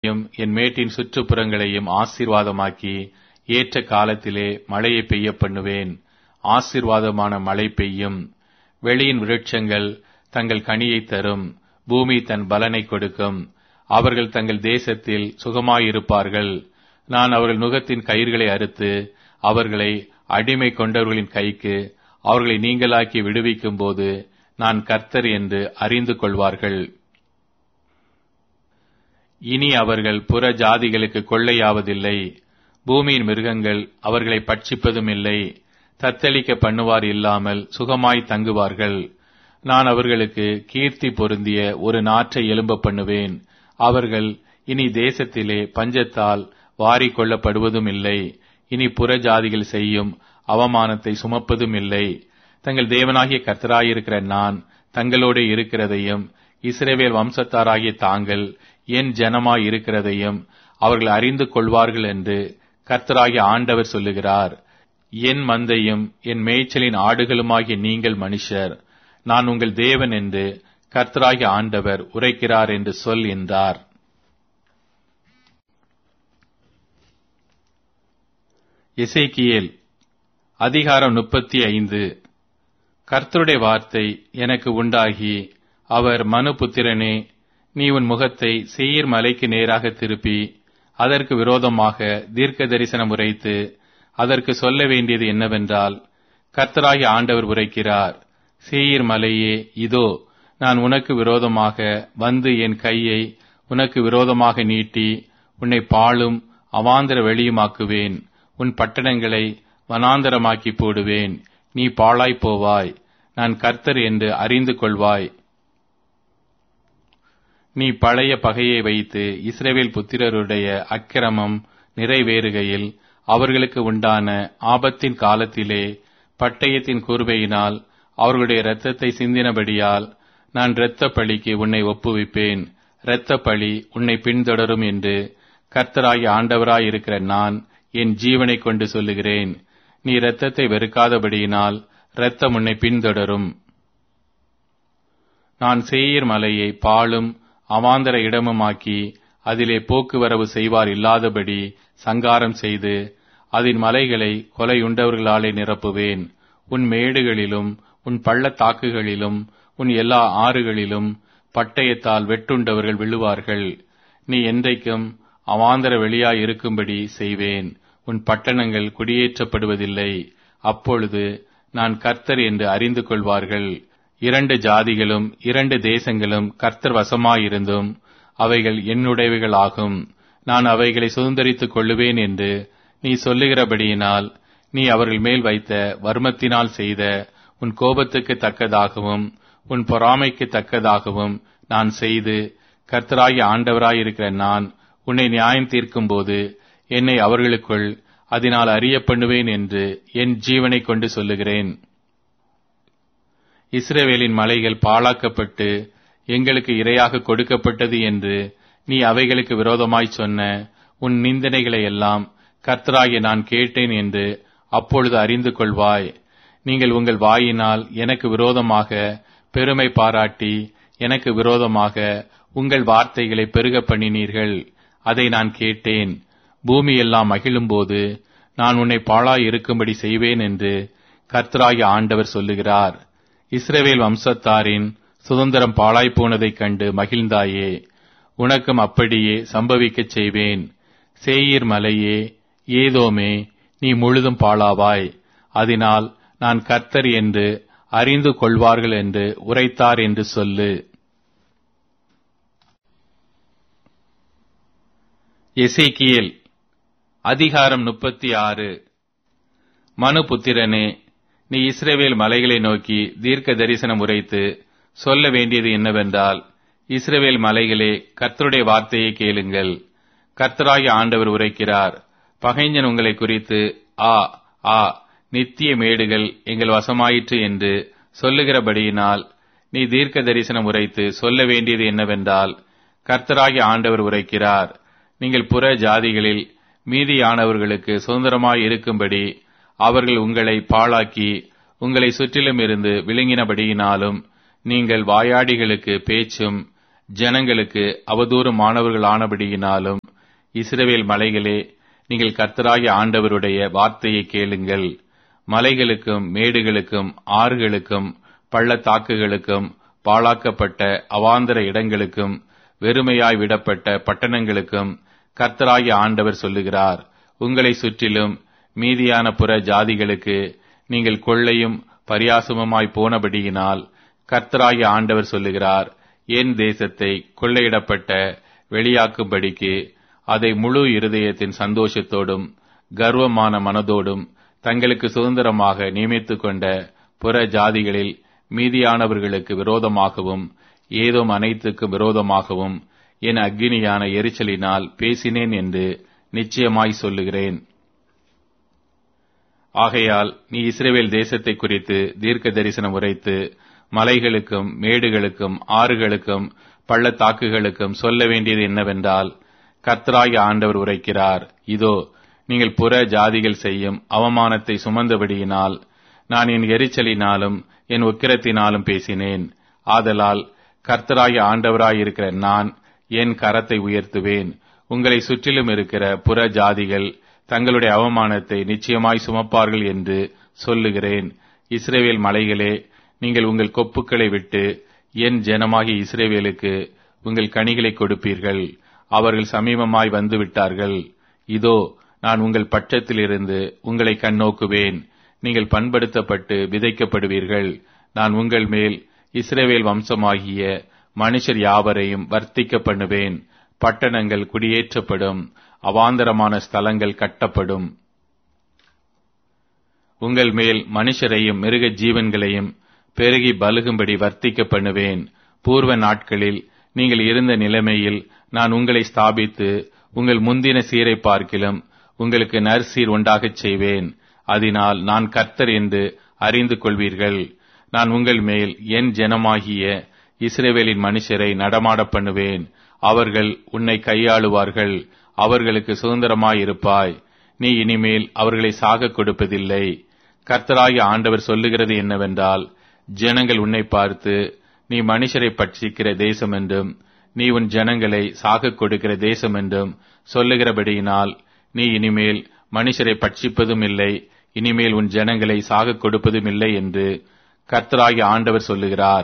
யும் என் மேட்டின் சுற்றுப்புறங்களையும் ஆசீர்வாதமாக்கி ஏற்ற காலத்திலே மழையை பெய்ய பண்ணுவேன் ஆசீர்வாதமான மழை பெய்யும் வெளியின் விருட்சங்கள் தங்கள் கனியைத் தரும் பூமி தன் பலனை கொடுக்கும் அவர்கள் தங்கள் தேசத்தில் சுகமாயிருப்பார்கள் நான் அவர்கள் நுகத்தின் கயிறுகளை அறுத்து அவர்களை அடிமை கொண்டவர்களின் கைக்கு அவர்களை நீங்களாக்கி விடுவிக்கும் போது நான் கர்த்தர் என்று அறிந்து கொள்வார்கள் இனி அவர்கள் புற ஜாதிகளுக்கு கொள்ளையாவதில்லை பூமியின் மிருகங்கள் அவர்களை பட்சிப்பதும் இல்லை தத்தளிக்க பண்ணுவார் இல்லாமல் சுகமாய் தங்குவார்கள் நான் அவர்களுக்கு கீர்த்தி பொருந்திய ஒரு நாற்றை எழும்ப பண்ணுவேன் அவர்கள் இனி தேசத்திலே பஞ்சத்தால் வாரிக் கொள்ளப்படுவதும் இல்லை இனி புற ஜாதிகள் செய்யும் அவமானத்தை சுமப்பதும் இல்லை தங்கள் தேவனாகிய கர்த்தராயிருக்கிற நான் தங்களோடு இருக்கிறதையும் இஸ்ரவேல் வம்சத்தாராகிய தாங்கள் என் ஜனமாய் இருக்கிறதையும் அவர்கள் அறிந்து கொள்வார்கள் என்று கர்த்தராகிய ஆண்டவர் சொல்லுகிறார் என் மந்தையும் என் மேய்ச்சலின் ஆடுகளுமாகிய நீங்கள் மனுஷர் நான் உங்கள் தேவன் என்று கர்த்தராகிய ஆண்டவர் உரைக்கிறார் என்று சொல் என்றார் எசேக்கியேல் அதிகாரம் முப்பத்தி ஐந்து கர்த்தருடைய வார்த்தை எனக்கு உண்டாகி அவர் மனுபுத்திரனே நீ உன் முகத்தை செயிர் மலைக்கு நேராக திருப்பி அதற்கு விரோதமாக தீர்க்க தரிசனம் உரைத்து அதற்கு சொல்ல வேண்டியது என்னவென்றால் கர்த்தராகிய ஆண்டவர் உரைக்கிறார் சேயீர் மலையே இதோ நான் உனக்கு விரோதமாக வந்து என் கையை உனக்கு விரோதமாக நீட்டி உன்னை பாழும் அவாந்தர வெளியுமாக்குவேன் உன் பட்டணங்களை வனாந்தரமாக்கி போடுவேன் நீ பாழாய் போவாய் நான் கர்த்தர் என்று அறிந்து கொள்வாய் நீ பழைய பகையை வைத்து இஸ்ரேவேல் புத்திரருடைய அக்கிரமம் நிறைவேறுகையில் அவர்களுக்கு உண்டான ஆபத்தின் காலத்திலே பட்டயத்தின் கூர்வையினால் அவர்களுடைய இரத்தத்தை சிந்தினபடியால் நான் இரத்த பழிக்கு உன்னை ஒப்புவிப்பேன் இரத்த பழி உன்னை பின்தொடரும் என்று கர்த்தராகி ஆண்டவராய் இருக்கிற நான் என் ஜீவனை கொண்டு சொல்லுகிறேன் நீ இரத்தத்தை வெறுக்காதபடியினால் இரத்தம் உன்னை பின்தொடரும் நான் சேயீர் மலையை பாழும் அவாந்தர இடமுமாக்கி அதிலே போக்குவரவு செய்வார் இல்லாதபடி சங்காரம் செய்து அதன் மலைகளை கொலையுண்டவர்களாலே நிரப்புவேன் உன் மேடுகளிலும் உன் பள்ளத்தாக்குகளிலும் உன் எல்லா ஆறுகளிலும் பட்டயத்தால் வெட்டுண்டவர்கள் விழுவார்கள் நீ என்றைக்கும் அவாந்தர வெளியாய் இருக்கும்படி செய்வேன் உன் பட்டணங்கள் குடியேற்றப்படுவதில்லை அப்பொழுது நான் கர்த்தர் என்று அறிந்து கொள்வார்கள் இரண்டு ஜாதிகளும் இரண்டு தேசங்களும் கர்த்தர் வசமாயிருந்தும் அவைகள் என்னுடையவைகளாகும் நான் அவைகளை சுதந்திரித்துக் கொள்ளுவேன் என்று நீ சொல்லுகிறபடியினால் நீ அவர்கள் மேல் வைத்த வர்மத்தினால் செய்த உன் கோபத்துக்கு தக்கதாகவும் உன் பொறாமைக்கு தக்கதாகவும் நான் செய்து கர்த்தராகி ஆண்டவராயிருக்கிற நான் உன்னை நியாயம் தீர்க்கும்போது என்னை அவர்களுக்குள் அதனால் அறிய பண்ணுவேன் என்று என் ஜீவனை கொண்டு சொல்லுகிறேன் இஸ்ரேவேலின் மலைகள் பாழாக்கப்பட்டு எங்களுக்கு இரையாக கொடுக்கப்பட்டது என்று நீ அவைகளுக்கு விரோதமாய் சொன்ன உன் நிந்தனைகளை எல்லாம் கர்த்தராகிய நான் கேட்டேன் என்று அப்பொழுது அறிந்து கொள்வாய் நீங்கள் உங்கள் வாயினால் எனக்கு விரோதமாக பெருமை பாராட்டி எனக்கு விரோதமாக உங்கள் வார்த்தைகளை பெருக பண்ணினீர்கள் அதை நான் கேட்டேன் பூமி எல்லாம் மகிழும்போது நான் உன்னை பாழாய் இருக்கும்படி செய்வேன் என்று கர்த்தராகிய ஆண்டவர் சொல்லுகிறார் இஸ்ரேவேல் வம்சத்தாரின் சுதந்திரம் பாழாய் போனதைக் கண்டு மகிழ்ந்தாயே உனக்கும் அப்படியே சம்பவிக்கச் செய்வேன் சேயீர் மலையே ஏதோமே நீ முழுதும் பாழாவாய் அதனால் நான் கர்த்தர் என்று அறிந்து கொள்வார்கள் என்று உரைத்தார் என்று சொல்லு எசேக்கியேல் அதிகாரம் முப்பத்தி ஆறு மனுபுத்திரனே நீ இஸ்ரேவேல் மலைகளை நோக்கி தீர்க்க தரிசனம் உரைத்து சொல்ல வேண்டியது என்னவென்றால் இஸ்ரேவேல் மலைகளே கர்த்தருடைய வார்த்தையை கேளுங்கள் கர்த்தராகி ஆண்டவர் உரைக்கிறார் பகைஞன் உங்களை குறித்து ஆ ஆ நித்திய மேடுகள் எங்கள் வசமாயிற்று என்று சொல்லுகிறபடியினால் நீ தீர்க்க தரிசனம் உரைத்து சொல்ல வேண்டியது என்னவென்றால் கர்த்தராகி ஆண்டவர் உரைக்கிறார் நீங்கள் புற ஜாதிகளில் மீதியானவர்களுக்கு சுதந்திரமாய் இருக்கும்படி அவர்கள் உங்களை பாழாக்கி உங்களை சுற்றிலும் இருந்து விழுங்கினபடியினாலும் நீங்கள் வாயாடிகளுக்கு பேச்சும் ஜனங்களுக்கு அவதூறுமானவர்கள் ஆனபடியினாலும் இஸ்ரவேல் மலைகளே நீங்கள் கர்த்தராகிய ஆண்டவருடைய வார்த்தையை கேளுங்கள் மலைகளுக்கும் மேடுகளுக்கும் ஆறுகளுக்கும் பள்ளத்தாக்குகளுக்கும் பாழாக்கப்பட்ட அவாந்தர இடங்களுக்கும் வெறுமையாய் விடப்பட்ட பட்டணங்களுக்கும் கர்த்தராகிய ஆண்டவர் சொல்லுகிறார் உங்களை சுற்றிலும் மீதியான புற ஜாதிகளுக்கு நீங்கள் கொள்ளையும் பரியாசமுமாய் போனபடியினால் கர்த்தராகிய ஆண்டவர் சொல்லுகிறார் என் தேசத்தை கொள்ளையிடப்பட்ட வெளியாக்கும்படிக்கு அதை முழு இருதயத்தின் சந்தோஷத்தோடும் கர்வமான மனதோடும் தங்களுக்கு சுதந்திரமாக நியமித்துக் கொண்ட புற ஜாதிகளில் மீதியானவர்களுக்கு விரோதமாகவும் ஏதோம் அனைத்துக்கும் விரோதமாகவும் என் அக்னியான எரிச்சலினால் பேசினேன் என்று நிச்சயமாய் சொல்லுகிறேன் ஆகையால் நீ இஸ்ரேவேல் தேசத்தை குறித்து தீர்க்க தரிசனம் உரைத்து மலைகளுக்கும் மேடுகளுக்கும் ஆறுகளுக்கும் பள்ளத்தாக்குகளுக்கும் சொல்ல வேண்டியது என்னவென்றால் கர்த்தராகிய ஆண்டவர் உரைக்கிறார் இதோ நீங்கள் புற ஜாதிகள் செய்யும் அவமானத்தை சுமந்தபடியினால் நான் என் எரிச்சலினாலும் என் உக்கிரத்தினாலும் பேசினேன் ஆதலால் கர்த்தராகிய ஆண்டவராயிருக்கிற நான் என் கரத்தை உயர்த்துவேன் உங்களை சுற்றிலும் இருக்கிற புற ஜாதிகள் தங்களுடைய அவமானத்தை நிச்சயமாய் சுமப்பார்கள் என்று சொல்லுகிறேன் இஸ்ரேவேல் மலைகளே நீங்கள் உங்கள் கொப்புக்களை விட்டு என் ஜனமாகிய இஸ்ரேவேலுக்கு உங்கள் கனிகளை கொடுப்பீர்கள் அவர்கள் சமீபமாய் வந்து விட்டார்கள் இதோ நான் உங்கள் பட்சத்திலிருந்து உங்களை கண்ணோக்குவேன் நீங்கள் பண்படுத்தப்பட்டு விதைக்கப்படுவீர்கள் நான் உங்கள் மேல் இஸ்ரேவேல் வம்சமாகிய மனுஷர் யாவரையும் வர்த்திக்க பண்ணுவேன் பட்டணங்கள் குடியேற்றப்படும் அவாந்தரமான ஸ்தலங்கள் கட்டப்படும் உங்கள் மேல் மனுஷரையும் மிருக ஜீவன்களையும் பெருகி பலுகும்படி வர்த்திக்க பண்ணுவேன் பூர்வ நாட்களில் நீங்கள் இருந்த நிலைமையில் நான் உங்களை ஸ்தாபித்து உங்கள் முந்தின சீரை பார்க்கிலும் உங்களுக்கு நற்சீர் உண்டாகச் செய்வேன் அதனால் நான் கர்த்தர் என்று அறிந்து கொள்வீர்கள் நான் உங்கள் மேல் என் ஜனமாகிய இஸ்ரேவேலின் மனுஷரை நடமாட பண்ணுவேன் அவர்கள் உன்னை கையாளுவார்கள் அவர்களுக்கு சுதந்திரமாயிருப்பாய் நீ இனிமேல் அவர்களை சாக கொடுப்பதில்லை கர்த்தராகிய ஆண்டவர் சொல்லுகிறது என்னவென்றால் ஜனங்கள் உன்னை பார்த்து நீ மனுஷரை பட்சிக்கிற தேசம் என்றும் நீ உன் ஜனங்களை சாக கொடுக்கிற தேசம் என்றும் சொல்லுகிறபடியினால் நீ இனிமேல் மனுஷரை பட்சிப்பதும் இல்லை இனிமேல் உன் ஜனங்களை சாக கொடுப்பதும் இல்லை என்று கர்த்தராகிய ஆண்டவர் சொல்லுகிறார்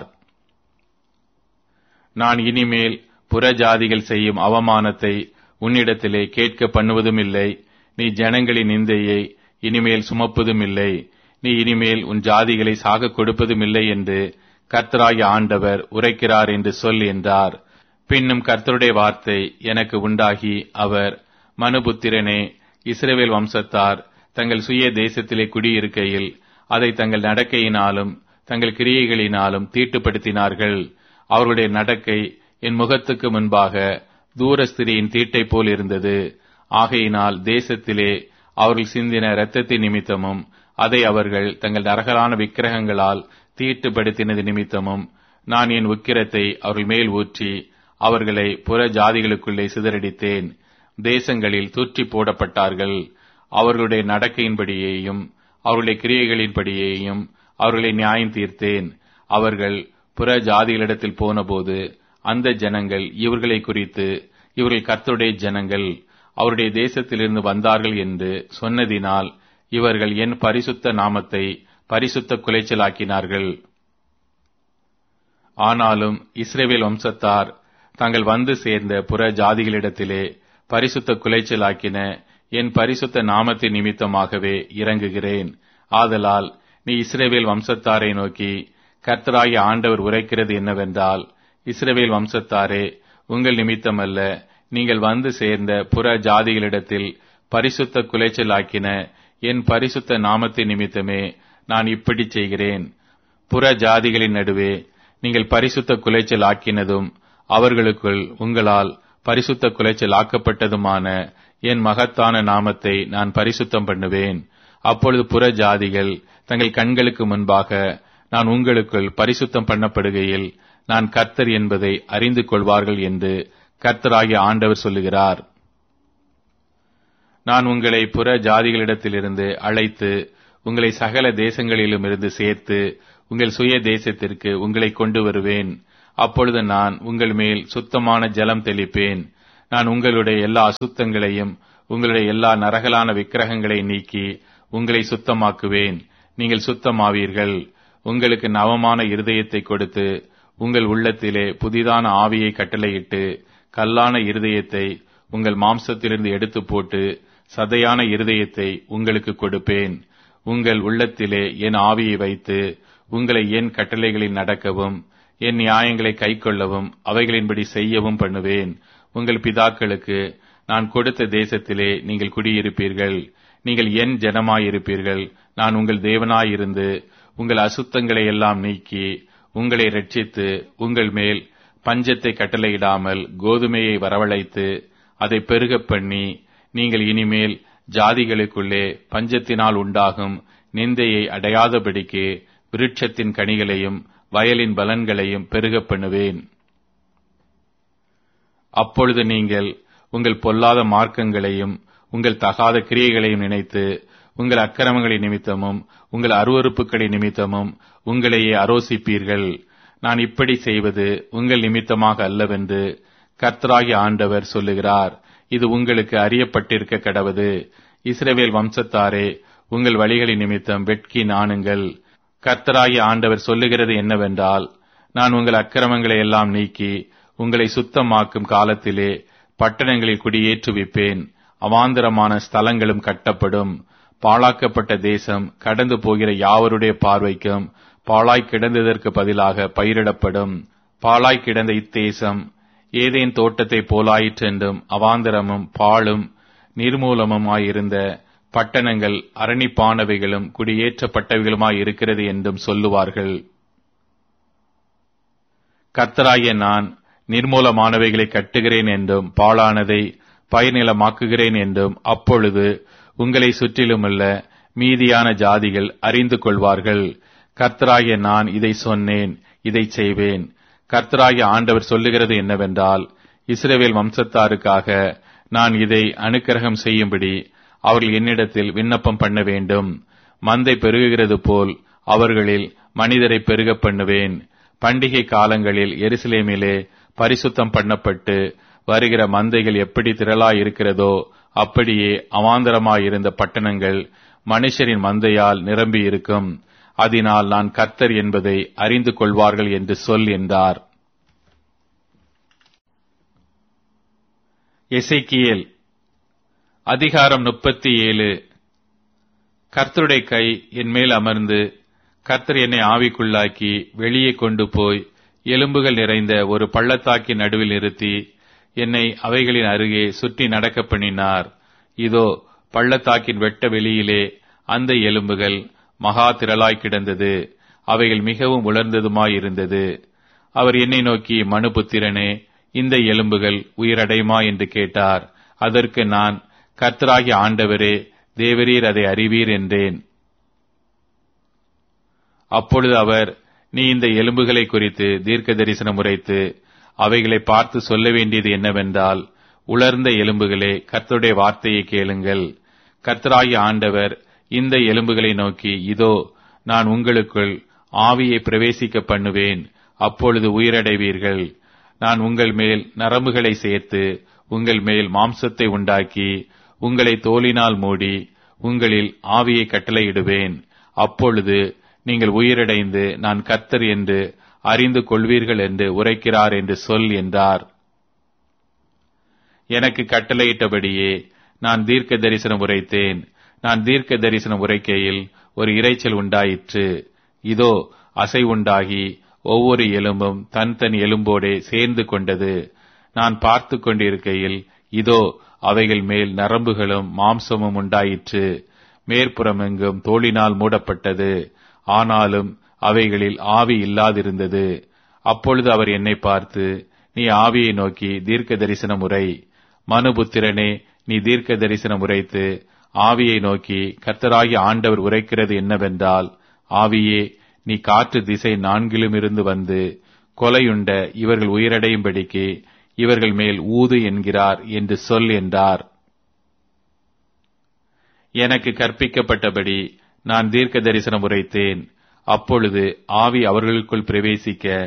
நான் இனிமேல் புறஜாதிகள் செய்யும் அவமானத்தை உன்னிடத்திலே கேட்க பண்ணுவதும் இல்லை நீ ஜனங்களின் நிந்தையை இனிமேல் சுமப்பதும் இல்லை நீ இனிமேல் உன் ஜாதிகளை சாக கொடுப்பதும் இல்லை என்று கர்த்தராகிய ஆண்டவர் உரைக்கிறார் என்று சொல் என்றார் பின்னும் கர்த்தருடைய வார்த்தை எனக்கு உண்டாகி அவர் மனுபுத்திரனே இஸ்ரேவேல் வம்சத்தார் தங்கள் சுய தேசத்திலே குடியிருக்கையில் அதை தங்கள் நடக்கையினாலும் தங்கள் கிரியைகளினாலும் தீட்டுப்படுத்தினார்கள் அவர்களுடைய நடக்கை என் முகத்துக்கு முன்பாக தூரஸ்திரியின் தீட்டை போல் இருந்தது ஆகையினால் தேசத்திலே அவர்கள் சிந்தின இரத்தத்தின் நிமித்தமும் அதை அவர்கள் தங்கள் நரகலான விக்கிரகங்களால் தீட்டுப்படுத்தினது நிமித்தமும் நான் என் உக்கிரத்தை அவர்கள் மேல் ஊற்றி அவர்களை புற ஜாதிகளுக்குள்ளே சிதறடித்தேன் தேசங்களில் தூற்றி போடப்பட்டார்கள் அவர்களுடைய நடக்கையின்படியேயும் அவர்களுடைய கிரியைகளின்படியேயும் அவர்களை நியாயம் தீர்த்தேன் அவர்கள் புற ஜாதிகளிடத்தில் போனபோது அந்த ஜனங்கள் இவர்களை குறித்து இவர்கள் கர்த்தருடைய ஜனங்கள் அவருடைய தேசத்திலிருந்து வந்தார்கள் என்று சொன்னதினால் இவர்கள் என் பரிசுத்த நாமத்தை பரிசுத்த குலைச்சலாக்கினார்கள் ஆனாலும் இஸ்ரேவேல் வம்சத்தார் தாங்கள் வந்து சேர்ந்த புற ஜாதிகளிடத்திலே பரிசுத்த குலைச்சலாக்கின என் பரிசுத்த நாமத்தின் நிமித்தமாகவே இறங்குகிறேன் ஆதலால் நீ இஸ்ரேவேல் வம்சத்தாரை நோக்கி கர்த்தராகிய ஆண்டவர் உரைக்கிறது என்னவென்றால் இஸ்ரவேல் வம்சத்தாரே உங்கள் நிமித்தமல்ல நீங்கள் வந்து சேர்ந்த புற ஜாதிகளிடத்தில் பரிசுத்த குலைச்சலாக்கின என் பரிசுத்த நாமத்தின் நிமித்தமே நான் இப்படி செய்கிறேன் புற ஜாதிகளின் நடுவே நீங்கள் பரிசுத்த குலைச்சல் ஆக்கினதும் அவர்களுக்குள் உங்களால் பரிசுத்த குலைச்சல் ஆக்கப்பட்டதுமான என் மகத்தான நாமத்தை நான் பரிசுத்தம் பண்ணுவேன் அப்பொழுது புற ஜாதிகள் தங்கள் கண்களுக்கு முன்பாக நான் உங்களுக்குள் பரிசுத்தம் பண்ணப்படுகையில் நான் கர்த்தர் என்பதை அறிந்து கொள்வார்கள் என்று கர்த்தராகிய ஆண்டவர் சொல்லுகிறார் நான் உங்களை புற ஜாதிகளிடத்திலிருந்து அழைத்து உங்களை சகல தேசங்களிலும் இருந்து சேர்த்து உங்கள் சுய தேசத்திற்கு உங்களை கொண்டு வருவேன் அப்பொழுது நான் உங்கள் மேல் சுத்தமான ஜலம் தெளிப்பேன் நான் உங்களுடைய எல்லா அசுத்தங்களையும் உங்களுடைய எல்லா நரகலான விக்கிரகங்களை நீக்கி உங்களை சுத்தமாக்குவேன் நீங்கள் சுத்தமாவீர்கள் உங்களுக்கு நவமான இருதயத்தை கொடுத்து உங்கள் உள்ளத்திலே புதிதான ஆவியை கட்டளையிட்டு கல்லான இருதயத்தை உங்கள் மாம்சத்திலிருந்து எடுத்து போட்டு சதையான இருதயத்தை உங்களுக்கு கொடுப்பேன் உங்கள் உள்ளத்திலே என் ஆவியை வைத்து உங்களை என் கட்டளைகளில் நடக்கவும் என் நியாயங்களை கைக்கொள்ளவும் அவைகளின்படி செய்யவும் பண்ணுவேன் உங்கள் பிதாக்களுக்கு நான் கொடுத்த தேசத்திலே நீங்கள் குடியிருப்பீர்கள் நீங்கள் என் ஜனமாயிருப்பீர்கள் நான் உங்கள் தேவனாயிருந்து உங்கள் அசுத்தங்களை எல்லாம் நீக்கி உங்களை ரட்சித்து உங்கள் மேல் பஞ்சத்தை கட்டளையிடாமல் கோதுமையை வரவழைத்து அதை பெருகப் பண்ணி நீங்கள் இனிமேல் ஜாதிகளுக்குள்ளே பஞ்சத்தினால் உண்டாகும் நிந்தையை அடையாதபடிக்கு விருட்சத்தின் கனிகளையும் வயலின் பலன்களையும் பெருகப் பண்ணுவேன் அப்பொழுது நீங்கள் உங்கள் பொல்லாத மார்க்கங்களையும் உங்கள் தகாத கிரியைகளையும் நினைத்து உங்கள் அக்கிரமங்களின் நிமித்தமும் உங்கள் அருவறுப்புகளின் நிமித்தமும் உங்களையே அரோசிப்பீர்கள் நான் இப்படி செய்வது உங்கள் நிமித்தமாக அல்லவென்று கர்த்தராகி ஆண்டவர் சொல்லுகிறார் இது உங்களுக்கு அறியப்பட்டிருக்க கடவது இஸ்ரவேல் வம்சத்தாரே உங்கள் வழிகளின் நிமித்தம் வெட்கி நாணுங்கள் கர்த்தராகி ஆண்டவர் சொல்லுகிறது என்னவென்றால் நான் உங்கள் அக்கிரமங்களை எல்லாம் நீக்கி உங்களை சுத்தமாக்கும் காலத்திலே பட்டணங்களில் குடியேற்றுவிப்பேன் அவாந்தரமான ஸ்தலங்களும் கட்டப்படும் பாழாக்கப்பட்ட தேசம் கடந்து போகிற யாவருடைய பார்வைக்கும் பாழாய் கிடந்ததற்கு பதிலாக பயிரிடப்படும் பாழாய் கிடந்த இத்தேசம் ஏதேன் தோட்டத்தை போலாயிற்றென்றும் அவாந்தரமும் பாழும் நிர்மூலமுமாயிருந்த பட்டணங்கள் அரணிப்பானவைகளும் குடியேற்றப்பட்டவைகளுமாய் இருக்கிறது என்றும் சொல்லுவார்கள் கர்த்தராகிய நான் நிர்மூலமானவைகளை கட்டுகிறேன் என்றும் பாழானதை பயனிலமாக்குகிறேன் என்றும் அப்பொழுது உங்களை சுற்றிலுமுள்ள மீதியான ஜாதிகள் அறிந்து கொள்வார்கள் கர்த்தராகிய நான் இதை சொன்னேன் இதை செய்வேன் கர்த்தராகிய ஆண்டவர் சொல்லுகிறது என்னவென்றால் இஸ்ரேவேல் வம்சத்தாருக்காக நான் இதை அனுக்கிரகம் செய்யும்படி அவர்கள் என்னிடத்தில் விண்ணப்பம் பண்ண வேண்டும் மந்தை பெருகுகிறது போல் அவர்களில் மனிதரை பெருக பண்ணுவேன் பண்டிகை காலங்களில் எருசலேமிலே பரிசுத்தம் பண்ணப்பட்டு வருகிற மந்தைகள் எப்படி திரளாய் இருக்கிறதோ அப்படியே அவாந்தரமாயிருந்த பட்டணங்கள் மனுஷரின் மந்தையால் நிரம்பி இருக்கும் அதனால் நான் கர்த்தர் என்பதை அறிந்து கொள்வார்கள் என்று சொல் என்றார் எசைக்கியல் அதிகாரம் முப்பத்தி ஏழு கர்த்தருடைய கை என் மேல் அமர்ந்து கர்த்தர் என்னை ஆவிக்குள்ளாக்கி வெளியே கொண்டு போய் எலும்புகள் நிறைந்த ஒரு பள்ளத்தாக்கின் நடுவில் நிறுத்தி என்னை அவைகளின் அருகே சுற்றி நடக்க பண்ணினார் இதோ பள்ளத்தாக்கின் வெட்ட வெளியிலே அந்த எலும்புகள் மகா திரளாய் கிடந்தது அவைகள் மிகவும் உலர்ந்ததுமாயிருந்தது அவர் என்னை நோக்கி மனுபுத்திரனே இந்த எலும்புகள் உயிரடையுமா என்று கேட்டார் அதற்கு நான் கர்த்தராகிய ஆண்டவரே தேவரீர் அதை அறிவீர் என்றேன் அப்பொழுது அவர் நீ இந்த எலும்புகளை குறித்து தீர்க்க தரிசனம் உரைத்து அவைகளை பார்த்து சொல்ல வேண்டியது என்னவென்றால் உலர்ந்த எலும்புகளே கர்த்தருடைய வார்த்தையை கேளுங்கள் கர்த்தராகிய ஆண்டவர் இந்த எலும்புகளை நோக்கி இதோ நான் உங்களுக்குள் ஆவியை பிரவேசிக்க பண்ணுவேன் அப்பொழுது உயிரடைவீர்கள் நான் உங்கள் மேல் நரம்புகளை சேர்த்து உங்கள் மேல் மாம்சத்தை உண்டாக்கி உங்களை தோலினால் மூடி உங்களில் ஆவியை கட்டளையிடுவேன் அப்பொழுது நீங்கள் உயிரடைந்து நான் கர்த்தர் என்று அறிந்து கொள்வீர்கள் என்று உரைக்கிறார் என்று சொல் என்றார் எனக்கு கட்டளையிட்டபடியே நான் தீர்க்க தரிசனம் உரைத்தேன் நான் தீர்க்க தரிசனம் உரைக்கையில் ஒரு இரைச்சல் உண்டாயிற்று இதோ அசை உண்டாகி ஒவ்வொரு எலும்பும் தன் தன் எலும்போடே சேர்ந்து கொண்டது நான் பார்த்து கொண்டிருக்கையில் இதோ அவைகள் மேல் நரம்புகளும் மாம்சமும் உண்டாயிற்று மேற்புறமெங்கும் தோளினால் மூடப்பட்டது ஆனாலும் அவைகளில் ஆவி இல்லாதிருந்தது அப்பொழுது அவர் என்னை பார்த்து நீ ஆவியை நோக்கி தீர்க்க தரிசனம் உரை மனுபுத்திரனே நீ தீர்க்க தரிசனம் உரைத்து ஆவியை நோக்கி கர்த்தராகி ஆண்டவர் உரைக்கிறது என்னவென்றால் ஆவியே நீ காற்று திசை நான்கிலும் இருந்து வந்து கொலையுண்ட இவர்கள் உயிரடையும்படிக்கு இவர்கள் மேல் ஊது என்கிறார் என்று சொல் என்றார் எனக்கு கற்பிக்கப்பட்டபடி நான் தீர்க்க தரிசனம் உரைத்தேன் அப்பொழுது ஆவி அவர்களுக்குள் பிரவேசிக்க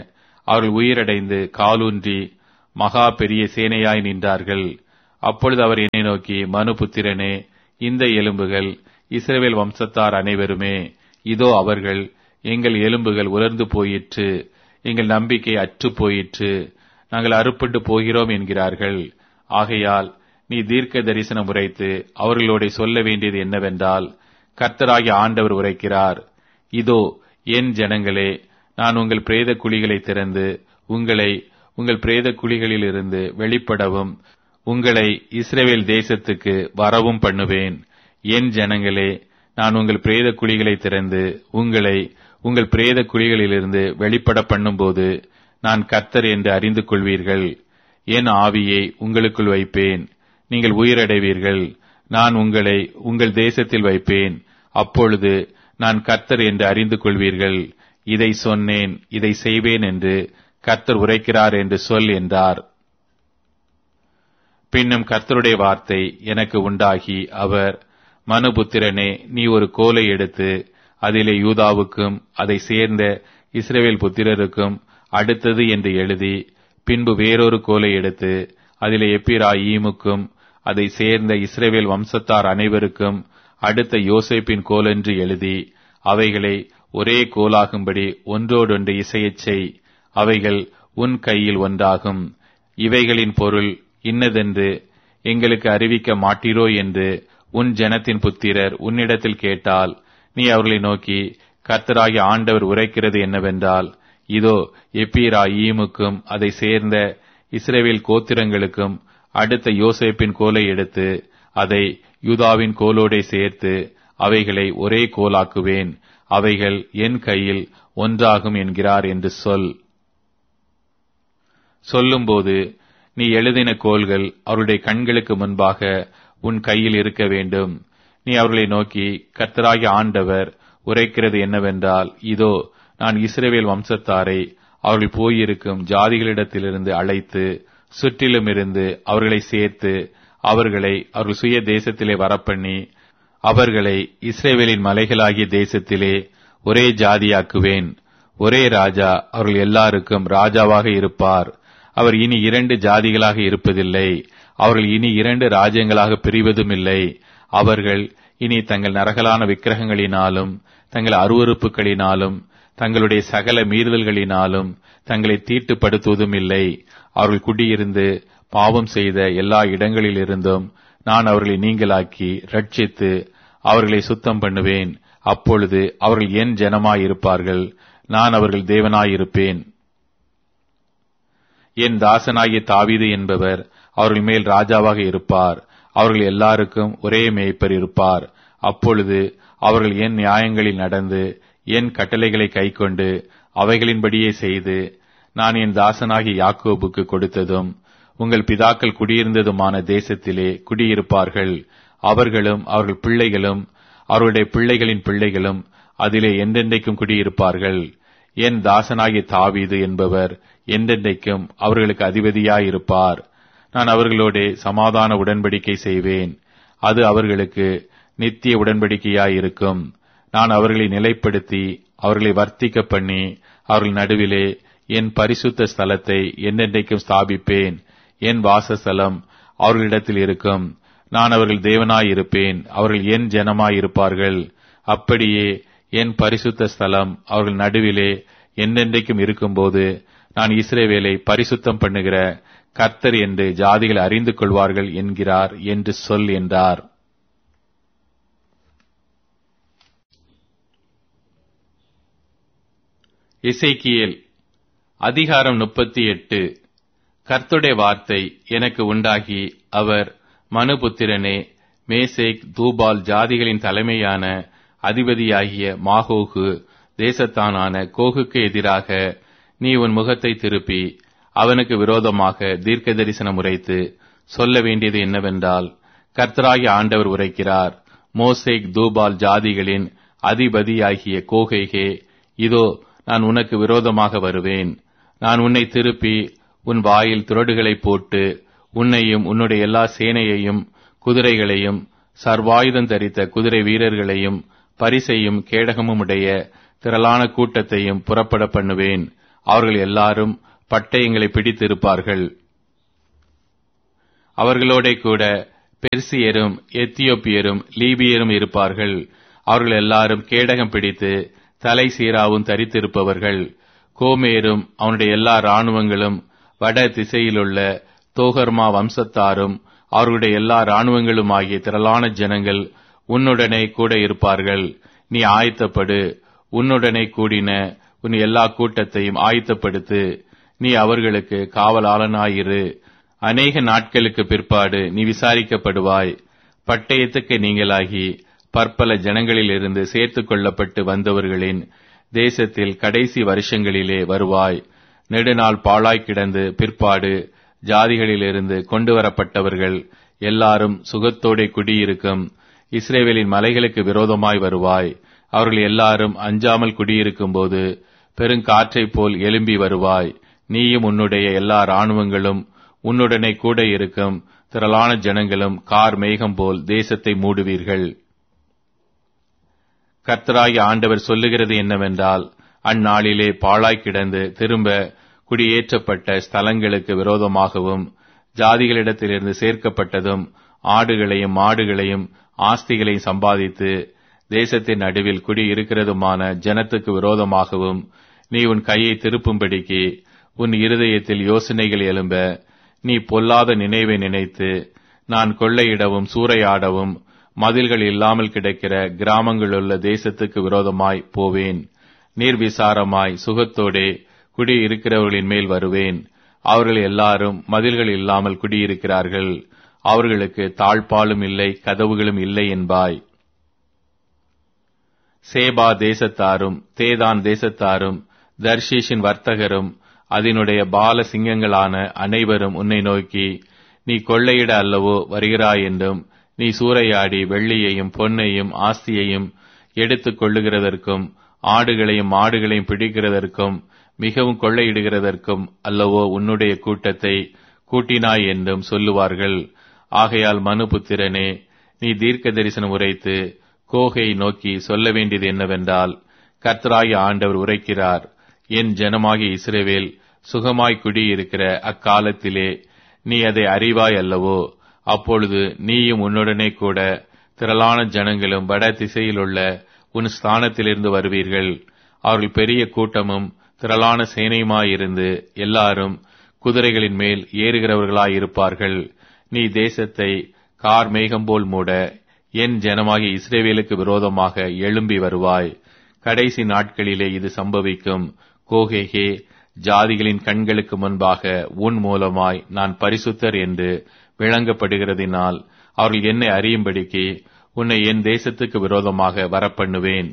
அவர்கள் உயிரடைந்து காலூன்றி மகா பெரிய சேனையாய் நின்றார்கள் அப்பொழுது அவர் என்னை நோக்கி மனுபுத்திரனே இந்த எலும்புகள் இஸ்ரவேல் வம்சத்தார் அனைவருமே இதோ அவர்கள் எங்கள் எலும்புகள் உலர்ந்து போயிற்று எங்கள் நம்பிக்கை அற்று போயிற்று நாங்கள் அறுப்புண்டு போகிறோம் என்கிறார்கள் ஆகையால் நீ தீர்க்க தரிசனம் உரைத்து அவர்களோட சொல்ல வேண்டியது என்னவென்றால் கர்த்தராகிய ஆண்டவர் உரைக்கிறார் இதோ என் ஜனங்களே நான் உங்கள் பிரேத குழிகளை திறந்து உங்களை உங்கள் பிரேத குழிகளிலிருந்து வெளிப்படவும் உங்களை இஸ்ரேவேல் தேசத்துக்கு வரவும் பண்ணுவேன் என் ஜனங்களே நான் உங்கள் பிரேத குழிகளை திறந்து உங்களை உங்கள் பிரேத குழிகளிலிருந்து வெளிப்பட பண்ணும்போது நான் கர்த்தர் என்று அறிந்து கொள்வீர்கள் என் ஆவியை உங்களுக்குள் வைப்பேன் நீங்கள் உயிரடைவீர்கள் நான் உங்களை உங்கள் தேசத்தில் வைப்பேன் அப்பொழுது நான் கர்த்தர் என்று அறிந்து கொள்வீர்கள் இதை சொன்னேன் இதை செய்வேன் என்று கர்த்தர் உரைக்கிறார் என்று சொல் என்றார் பின்னும் கர்த்தருடைய வார்த்தை எனக்கு உண்டாகி அவர் மனுபுத்திரனே நீ ஒரு கோலை எடுத்து அதிலே யூதாவுக்கும் அதை சேர்ந்த இஸ்ரேவேல் புத்திரருக்கும் அடுத்தது என்று எழுதி பின்பு வேறொரு கோலை எடுத்து அதிலே எப்பிராயீமுக்கும் அதை சேர்ந்த இஸ்ரேவேல் வம்சத்தார் அனைவருக்கும் அடுத்த யோசேப்பின் கோலென்று எழுதி அவைகளை ஒரே கோலாகும்படி ஒன்றோடொன்று இசையச் செய் அவைகள் உன் கையில் ஒன்றாகும் இவைகளின் பொருள் இன்னதென்று எங்களுக்கு அறிவிக்க மாட்டீரோ என்று உன் ஜனத்தின் புத்திரர் உன்னிடத்தில் கேட்டால் நீ அவர்களை நோக்கி கர்த்தராகிய ஆண்டவர் உரைக்கிறது என்னவென்றால் இதோ எப்பீரா ஈமுக்கும் அதை சேர்ந்த இஸ்ரேவேல் கோத்திரங்களுக்கும் அடுத்த யோசேப்பின் கோலை எடுத்து அதை யூதாவின் கோலோடே சேர்த்து அவைகளை ஒரே கோலாக்குவேன் அவைகள் என் கையில் ஒன்றாகும் என்கிறார் என்று சொல் சொல்லும்போது நீ எழுதின கோல்கள் அவருடைய கண்களுக்கு முன்பாக உன் கையில் இருக்க வேண்டும் நீ அவர்களை நோக்கி கர்த்தராகிய ஆண்டவர் உரைக்கிறது என்னவென்றால் இதோ நான் இஸ்ரேவேல் வம்சத்தாரை அவர்கள் போயிருக்கும் ஜாதிகளிடத்திலிருந்து அழைத்து சுற்றிலும் இருந்து அவர்களை சேர்த்து அவர்களை அவர்கள் சுய தேசத்திலே வரப்பண்ணி அவர்களை இஸ்ரேவேலின் மலைகளாகிய தேசத்திலே ஒரே ஜாதியாக்குவேன் ஒரே ராஜா அவர்கள் எல்லாருக்கும் ராஜாவாக இருப்பார் அவர் இனி இரண்டு ஜாதிகளாக இருப்பதில்லை அவர்கள் இனி இரண்டு ராஜ்யங்களாக பிரிவதும் இல்லை அவர்கள் இனி தங்கள் நரகலான விக்கிரகங்களினாலும் தங்கள் அருவறுப்புகளினாலும் தங்களுடைய சகல மீறுதல்களினாலும் தங்களை தீட்டுப்படுத்துவதும் இல்லை அவர்கள் குடியிருந்து பாவம் செய்த எல்லா இடங்களிலிருந்தும் நான் அவர்களை நீங்களாக்கி ரட்சித்து அவர்களை சுத்தம் பண்ணுவேன் அப்பொழுது அவர்கள் என் ஜனமாயிருப்பார்கள் நான் அவர்கள் தேவனாயிருப்பேன் என் தாசனாகிய தாவீது என்பவர் அவர்கள் மேல் ராஜாவாக இருப்பார் அவர்கள் எல்லாருக்கும் ஒரே மேய்ப்பர் இருப்பார் அப்பொழுது அவர்கள் என் நியாயங்களில் நடந்து என் கட்டளைகளை கைக்கொண்டு அவைகளின்படியே செய்து நான் என் தாசனாகி யாக்கோபுக்கு கொடுத்ததும் உங்கள் பிதாக்கள் குடியிருந்ததுமான தேசத்திலே குடியிருப்பார்கள் அவர்களும் அவர்கள் பிள்ளைகளும் அவருடைய பிள்ளைகளின் பிள்ளைகளும் அதிலே என்றென்றைக்கும் குடியிருப்பார்கள் என் தாசனாகிய தாவீது என்பவர் என்றென்றைக்கும் அவர்களுக்கு அதிபதியாயிருப்பார் நான் அவர்களோடே சமாதான உடன்படிக்கை செய்வேன் அது அவர்களுக்கு நித்திய உடன்படிக்கையாயிருக்கும் நான் அவர்களை நிலைப்படுத்தி அவர்களை வர்த்திக்க பண்ணி அவர்கள் நடுவிலே என் பரிசுத்த ஸ்தலத்தை என்னென்றைக்கும் ஸ்தாபிப்பேன் என் வாசஸ்தலம் அவர்களிடத்தில் இருக்கும் நான் அவர்கள் தேவனாயிருப்பேன் அவர்கள் என் ஜனமாயிருப்பார்கள் அப்படியே என் பரிசுத்த ஸ்தலம் அவர்கள் நடுவிலே என்னென்றைக்கும் இருக்கும்போது நான் இஸ்ரேவேலை பரிசுத்தம் பண்ணுகிற கர்த்தர் என்று ஜாதிகள் அறிந்து கொள்வார்கள் என்கிறார் என்று சொல் என்றார் இசைக்கியல் அதிகாரம் முப்பத்தி எட்டு கர்த்துடைய வார்த்தை எனக்கு உண்டாகி அவர் மனுபுத்திரனே மேசேக் தூபால் ஜாதிகளின் தலைமையான அதிபதியாகிய மாகோகு தேசத்தானான கோகுக்கு எதிராக நீ உன் முகத்தை திருப்பி அவனுக்கு விரோதமாக தீர்க்க தரிசனம் உரைத்து சொல்ல வேண்டியது என்னவென்றால் கர்த்தராகிய ஆண்டவர் உரைக்கிறார் மோசேக் தூபால் ஜாதிகளின் அதிபதியாகிய கோகைகே இதோ நான் உனக்கு விரோதமாக வருவேன் நான் உன்னை திருப்பி உன் வாயில் துரடுகளை போட்டு உன்னையும் உன்னுடைய எல்லா சேனையையும் குதிரைகளையும் சர்வாயுதம் தரித்த குதிரை வீரர்களையும் பரிசையும் கேடகமும் உடைய திரளான கூட்டத்தையும் புறப்பட பண்ணுவேன் அவர்கள் எல்லாரும் பட்டயங்களை பிடித்திருப்பார்கள் அவர்களோட கூட பெர்சியரும் எத்தியோப்பியரும் லீபியரும் இருப்பார்கள் அவர்கள் எல்லாரும் கேடகம் பிடித்து தலை சீராவும் தரித்திருப்பவர்கள் கோமேரும் அவனுடைய எல்லா இராணுவங்களும் வட திசையிலுள்ள தோகர்மா வம்சத்தாரும் அவர்களுடைய எல்லா இராணுவங்களும் ஆகிய திரளான ஜனங்கள் உன்னுடனே கூட இருப்பார்கள் நீ ஆயத்தப்படு உன்னுடனே கூடின உன் எல்லா கூட்டத்தையும் ஆயத்தப்படுத்து நீ அவர்களுக்கு காவலாளனாயிரு அநேக நாட்களுக்கு பிற்பாடு நீ விசாரிக்கப்படுவாய் பட்டயத்துக்கு நீங்களாகி பற்பல ஜனங்களிலிருந்து சேர்த்து கொள்ளப்பட்டு வந்தவர்களின் தேசத்தில் கடைசி வருஷங்களிலே வருவாய் நெடுநாள் பாழாய் கிடந்து பிற்பாடு ஜாதிகளிலிருந்து கொண்டு வரப்பட்டவர்கள் எல்லாரும் சுகத்தோടെ குடியிருக்கும் இஸ்ரேவேலின் மலைகளுக்கு விரோதமாய் வருவாய் அவர்கள் எல்லாரும் அஞ்சாமல் குடியிருக்கும் போது பெருங்காற்றைப் போல் எழும்பி வருவாய் நீயும் உன்னுடைய எல்லா இராணுவங்களும் உன்னுடனே கூட இருக்கும் திரளான ஜனங்களும் கார் மேகம் போல் தேசத்தை மூடுவீர்கள் கர்த்தராகி ஆண்டவர் சொல்லுகிறது என்னவென்றால் அந்நாளிலே பாழாய் கிடந்து திரும்ப குடியேற்றப்பட்ட ஸ்தலங்களுக்கு விரோதமாகவும் ஜாதிகளிடத்திலிருந்து சேர்க்கப்பட்டதும் ஆடுகளையும் மாடுகளையும் ஆஸ்திகளையும் சம்பாதித்து தேசத்தின் நடுவில் குடியிருக்கிறதுமான ஜனத்துக்கு விரோதமாகவும் நீ உன் கையை திருப்பும்படிக்கு உன் இருதயத்தில் யோசனைகள் எழும்ப நீ பொல்லாத நினைவை நினைத்து நான் கொள்ளையிடவும் சூறையாடவும் மதில்கள் இல்லாமல் கிடக்கிற கிராமங்களுள்ள தேசத்துக்கு விரோதமாய் போவேன் நீர்விசாரமாய் சுகத்தோடே குடியிருக்கிறவர்களின் மேல் வருவேன் அவர்கள் எல்லாரும் மதில்கள் இல்லாமல் குடியிருக்கிறார்கள் அவர்களுக்கு தாழ்பாலும் இல்லை கதவுகளும் இல்லை என்பாய் சேபா தேசத்தாரும் தேதான் தேசத்தாரும் தர்ஷீஷின் வர்த்தகரும் அதனுடைய பால சிங்கங்களான அனைவரும் உன்னை நோக்கி நீ கொள்ளையிட அல்லவோ வருகிறாய் என்றும் நீ சூறையாடி வெள்ளியையும் பொன்னையும் ஆஸ்தியையும் எடுத்துக் கொள்ளுகிறதற்கும் ஆடுகளையும் மாடுகளையும் பிடிக்கிறதற்கும் மிகவும் கொள்ளையிடுகிறதற்கும் அல்லவோ உன்னுடைய கூட்டத்தை கூட்டினாய் என்றும் சொல்லுவார்கள் ஆகையால் மனுபுத்திரனே நீ தீர்க்க தரிசனம் உரைத்து கோகை நோக்கி சொல்ல வேண்டியது என்னவென்றால் கர்த்தராகி ஆண்டவர் உரைக்கிறார் என் ஜனமாகிய இஸ்ரேவேல் சுகமாய் குடியிருக்கிற அக்காலத்திலே நீ அதை அறிவாய் அல்லவோ அப்பொழுது நீயும் உன்னுடனே கூட திரளான ஜனங்களும் வட திசையிலுள்ள உன் ஸ்தானத்திலிருந்து வருவீர்கள் அவர்கள் பெரிய கூட்டமும் திரளான சேனையுமாயிருந்து எல்லாரும் குதிரைகளின் மேல் ஏறுகிறவர்களாயிருப்பார்கள் நீ தேசத்தை கார் மேகம் போல் மூட என் ஜனமாகிய இஸ்ரேவேலுக்கு விரோதமாக எழும்பி வருவாய் கடைசி நாட்களிலே இது சம்பவிக்கும் கோகேகே ஜாதிகளின் கண்களுக்கு முன்பாக உன் மூலமாய் நான் பரிசுத்தர் என்று விளங்கப்படுகிறதினால் அவர்கள் என்னை அறியும்படிக்கு உன்னை என் தேசத்துக்கு விரோதமாக வரப்பண்ணுவேன்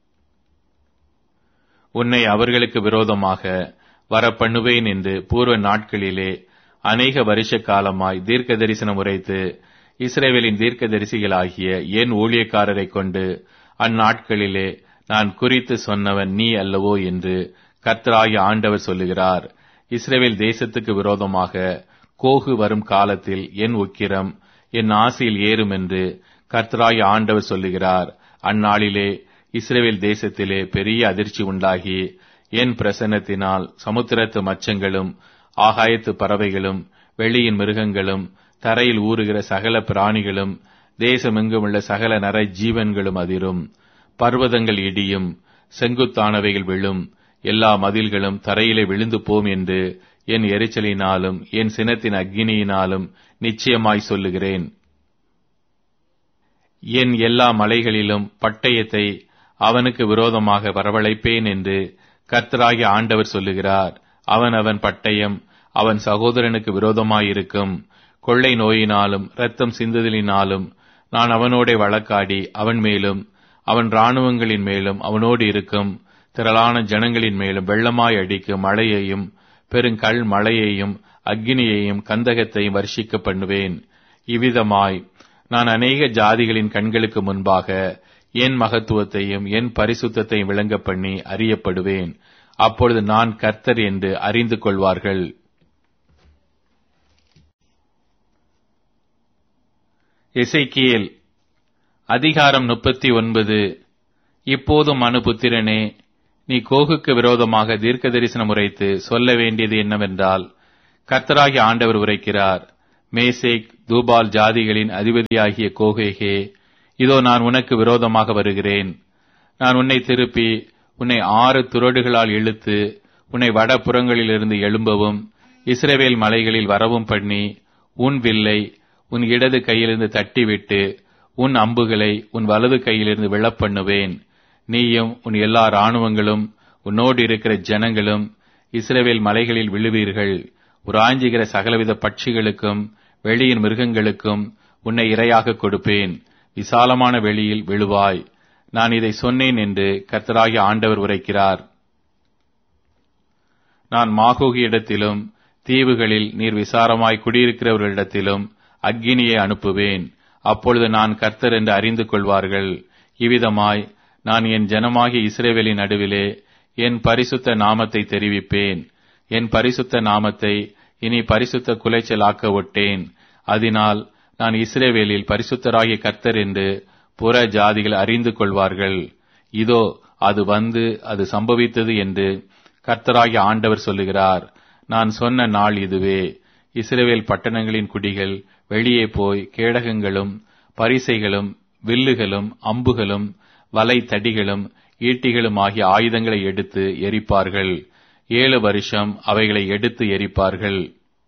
உன்னை அவர்களுக்கு விரோதமாக வரப்பண்ணுவேன் என்று பூர்வ நாட்களிலே அநேக வருஷ காலமாய் தீர்க்க தரிசனம் உரைத்து இஸ்ரேவேலின் தீர்க்க தரிசிகளாகிய என் ஊழியக்காரரை கொண்டு அந்நாட்களிலே நான் குறித்து சொன்னவன் நீ அல்லவோ என்று கர்த்தராகிய ஆண்டவர் சொல்லுகிறார் இஸ்ரேவேல் தேசத்துக்கு விரோதமாக கோகு வரும் காலத்தில் என் உக்கிரம் என் ஆசையில் ஏறும் என்று கர்த்தராகிய ஆண்டவர் சொல்லுகிறார் அந்நாளிலே இஸ்ரேவேல் தேசத்திலே பெரிய அதிர்ச்சி உண்டாகி என் பிரசன்னத்தினால் சமுத்திரத்து மச்சங்களும் ஆகாயத்து பறவைகளும் வெளியின் மிருகங்களும் தரையில் ஊறுகிற சகல பிராணிகளும் தேசமெங்குமுள்ள சகல நர ஜீவன்களும் அதிரும் பர்வதங்கள் இடியும் செங்குத்தானவைகள் விழும் எல்லா மதில்களும் தரையிலே விழுந்து போம் என்று என் எரிச்சலினாலும் என் சினத்தின் அக்னியினாலும் நிச்சயமாய் சொல்லுகிறேன் என் எல்லா மலைகளிலும் பட்டயத்தை அவனுக்கு விரோதமாக வரவழைப்பேன் என்று கர்த்தராகிய ஆண்டவர் சொல்லுகிறார் அவன் அவன் பட்டயம் அவன் சகோதரனுக்கு விரோதமாயிருக்கும் கொள்ளை நோயினாலும் இரத்தம் சிந்துதலினாலும் நான் அவனோட வழக்காடி அவன் மேலும் அவன் இராணுவங்களின் மேலும் அவனோடு இருக்கும் திரளான ஜனங்களின் மேலும் வெள்ளமாய் அடிக்கும் மழையையும் பெருங்கல் மழையையும் அக்னியையும் கந்தகத்தையும் வர்ஷிக்க பண்ணுவேன் இவ்விதமாய் நான் அநேக ஜாதிகளின் கண்களுக்கு முன்பாக என் மகத்துவத்தையும் என் பரிசுத்தையும் விளங்க பண்ணி அறியப்படுவேன் அப்பொழுது நான் கர்த்தர் என்று அறிந்து கொள்வார்கள் எசைக்கியேல் அதிகாரம் முப்பத்தி ஒன்பது இப்போதும் மனுபுத்திரனே நீ கோகுக்கு விரோதமாக தீர்க்க தரிசனம் உரைத்து சொல்ல வேண்டியது என்னவென்றால் கர்த்தராகிய ஆண்டவர் உரைக்கிறார் மேசேக் தூபால் ஜாதிகளின் அதிபதியாகிய கோகேகே இதோ நான் உனக்கு விரோதமாக வருகிறேன் நான் உன்னை திருப்பி உன்னை ஆறு துறடுகளால் இழுத்து உன்னை வடபுறங்களிலிருந்து எழும்பவும் இஸ்ரவேல் மலைகளில் வரவும் பண்ணி உன் வில்லை உன் இடது கையிலிருந்து தட்டிவிட்டு உன் அம்புகளை உன் வலது கையிலிருந்து விழப்பண்ணுவேன் நீயும் உன் எல்லா இராணுவங்களும் உன்னோடு இருக்கிற ஜனங்களும் இஸ்ரவேல் மலைகளில் விழுவீர்கள் உராஞ்சுகிற சகலவித பட்சிகளுக்கும் வெளியின் மிருகங்களுக்கும் உன்னை இரையாக கொடுப்பேன் விசாலமான வெளியில் விழுவாய் நான் இதை சொன்னேன் என்று கர்த்தராகிய ஆண்டவர் உரைக்கிறார் நான் மாகோகி இடத்திலும் தீவுகளில் நீர் விசாரமாய் குடியிருக்கிறவர்களிடத்திலும் அக்கினியை அனுப்புவேன் அப்பொழுது நான் கர்த்தர் என்று அறிந்து கொள்வார்கள் இவ்விதமாய் நான் என் ஜனமாகிய இஸ்ரேவேலின் நடுவிலே என் பரிசுத்த நாமத்தை தெரிவிப்பேன் என் பரிசுத்த நாமத்தை இனி பரிசுத்த குலைச்சலாக்க ஒட்டேன் அதனால் நான் இஸ்ரேவேலில் பரிசுத்தராகிய கர்த்தர் என்று புற ஜாதிகள் அறிந்து கொள்வார்கள் இதோ அது வந்து அது சம்பவித்தது என்று கர்த்தராகிய ஆண்டவர் சொல்லுகிறார் நான் சொன்ன நாள் இதுவே இஸ்ரேவேல் பட்டணங்களின் குடிகள் வெளியே போய் கேடகங்களும் பரிசைகளும் வில்லுகளும் அம்புகளும் வலை தடிகளும் ஈட்டிகளும் ஆகிய ஆயுதங்களை எடுத்து எரிப்பார்கள் ஏழு வருஷம் அவைகளை எடுத்து எரிப்பார்கள்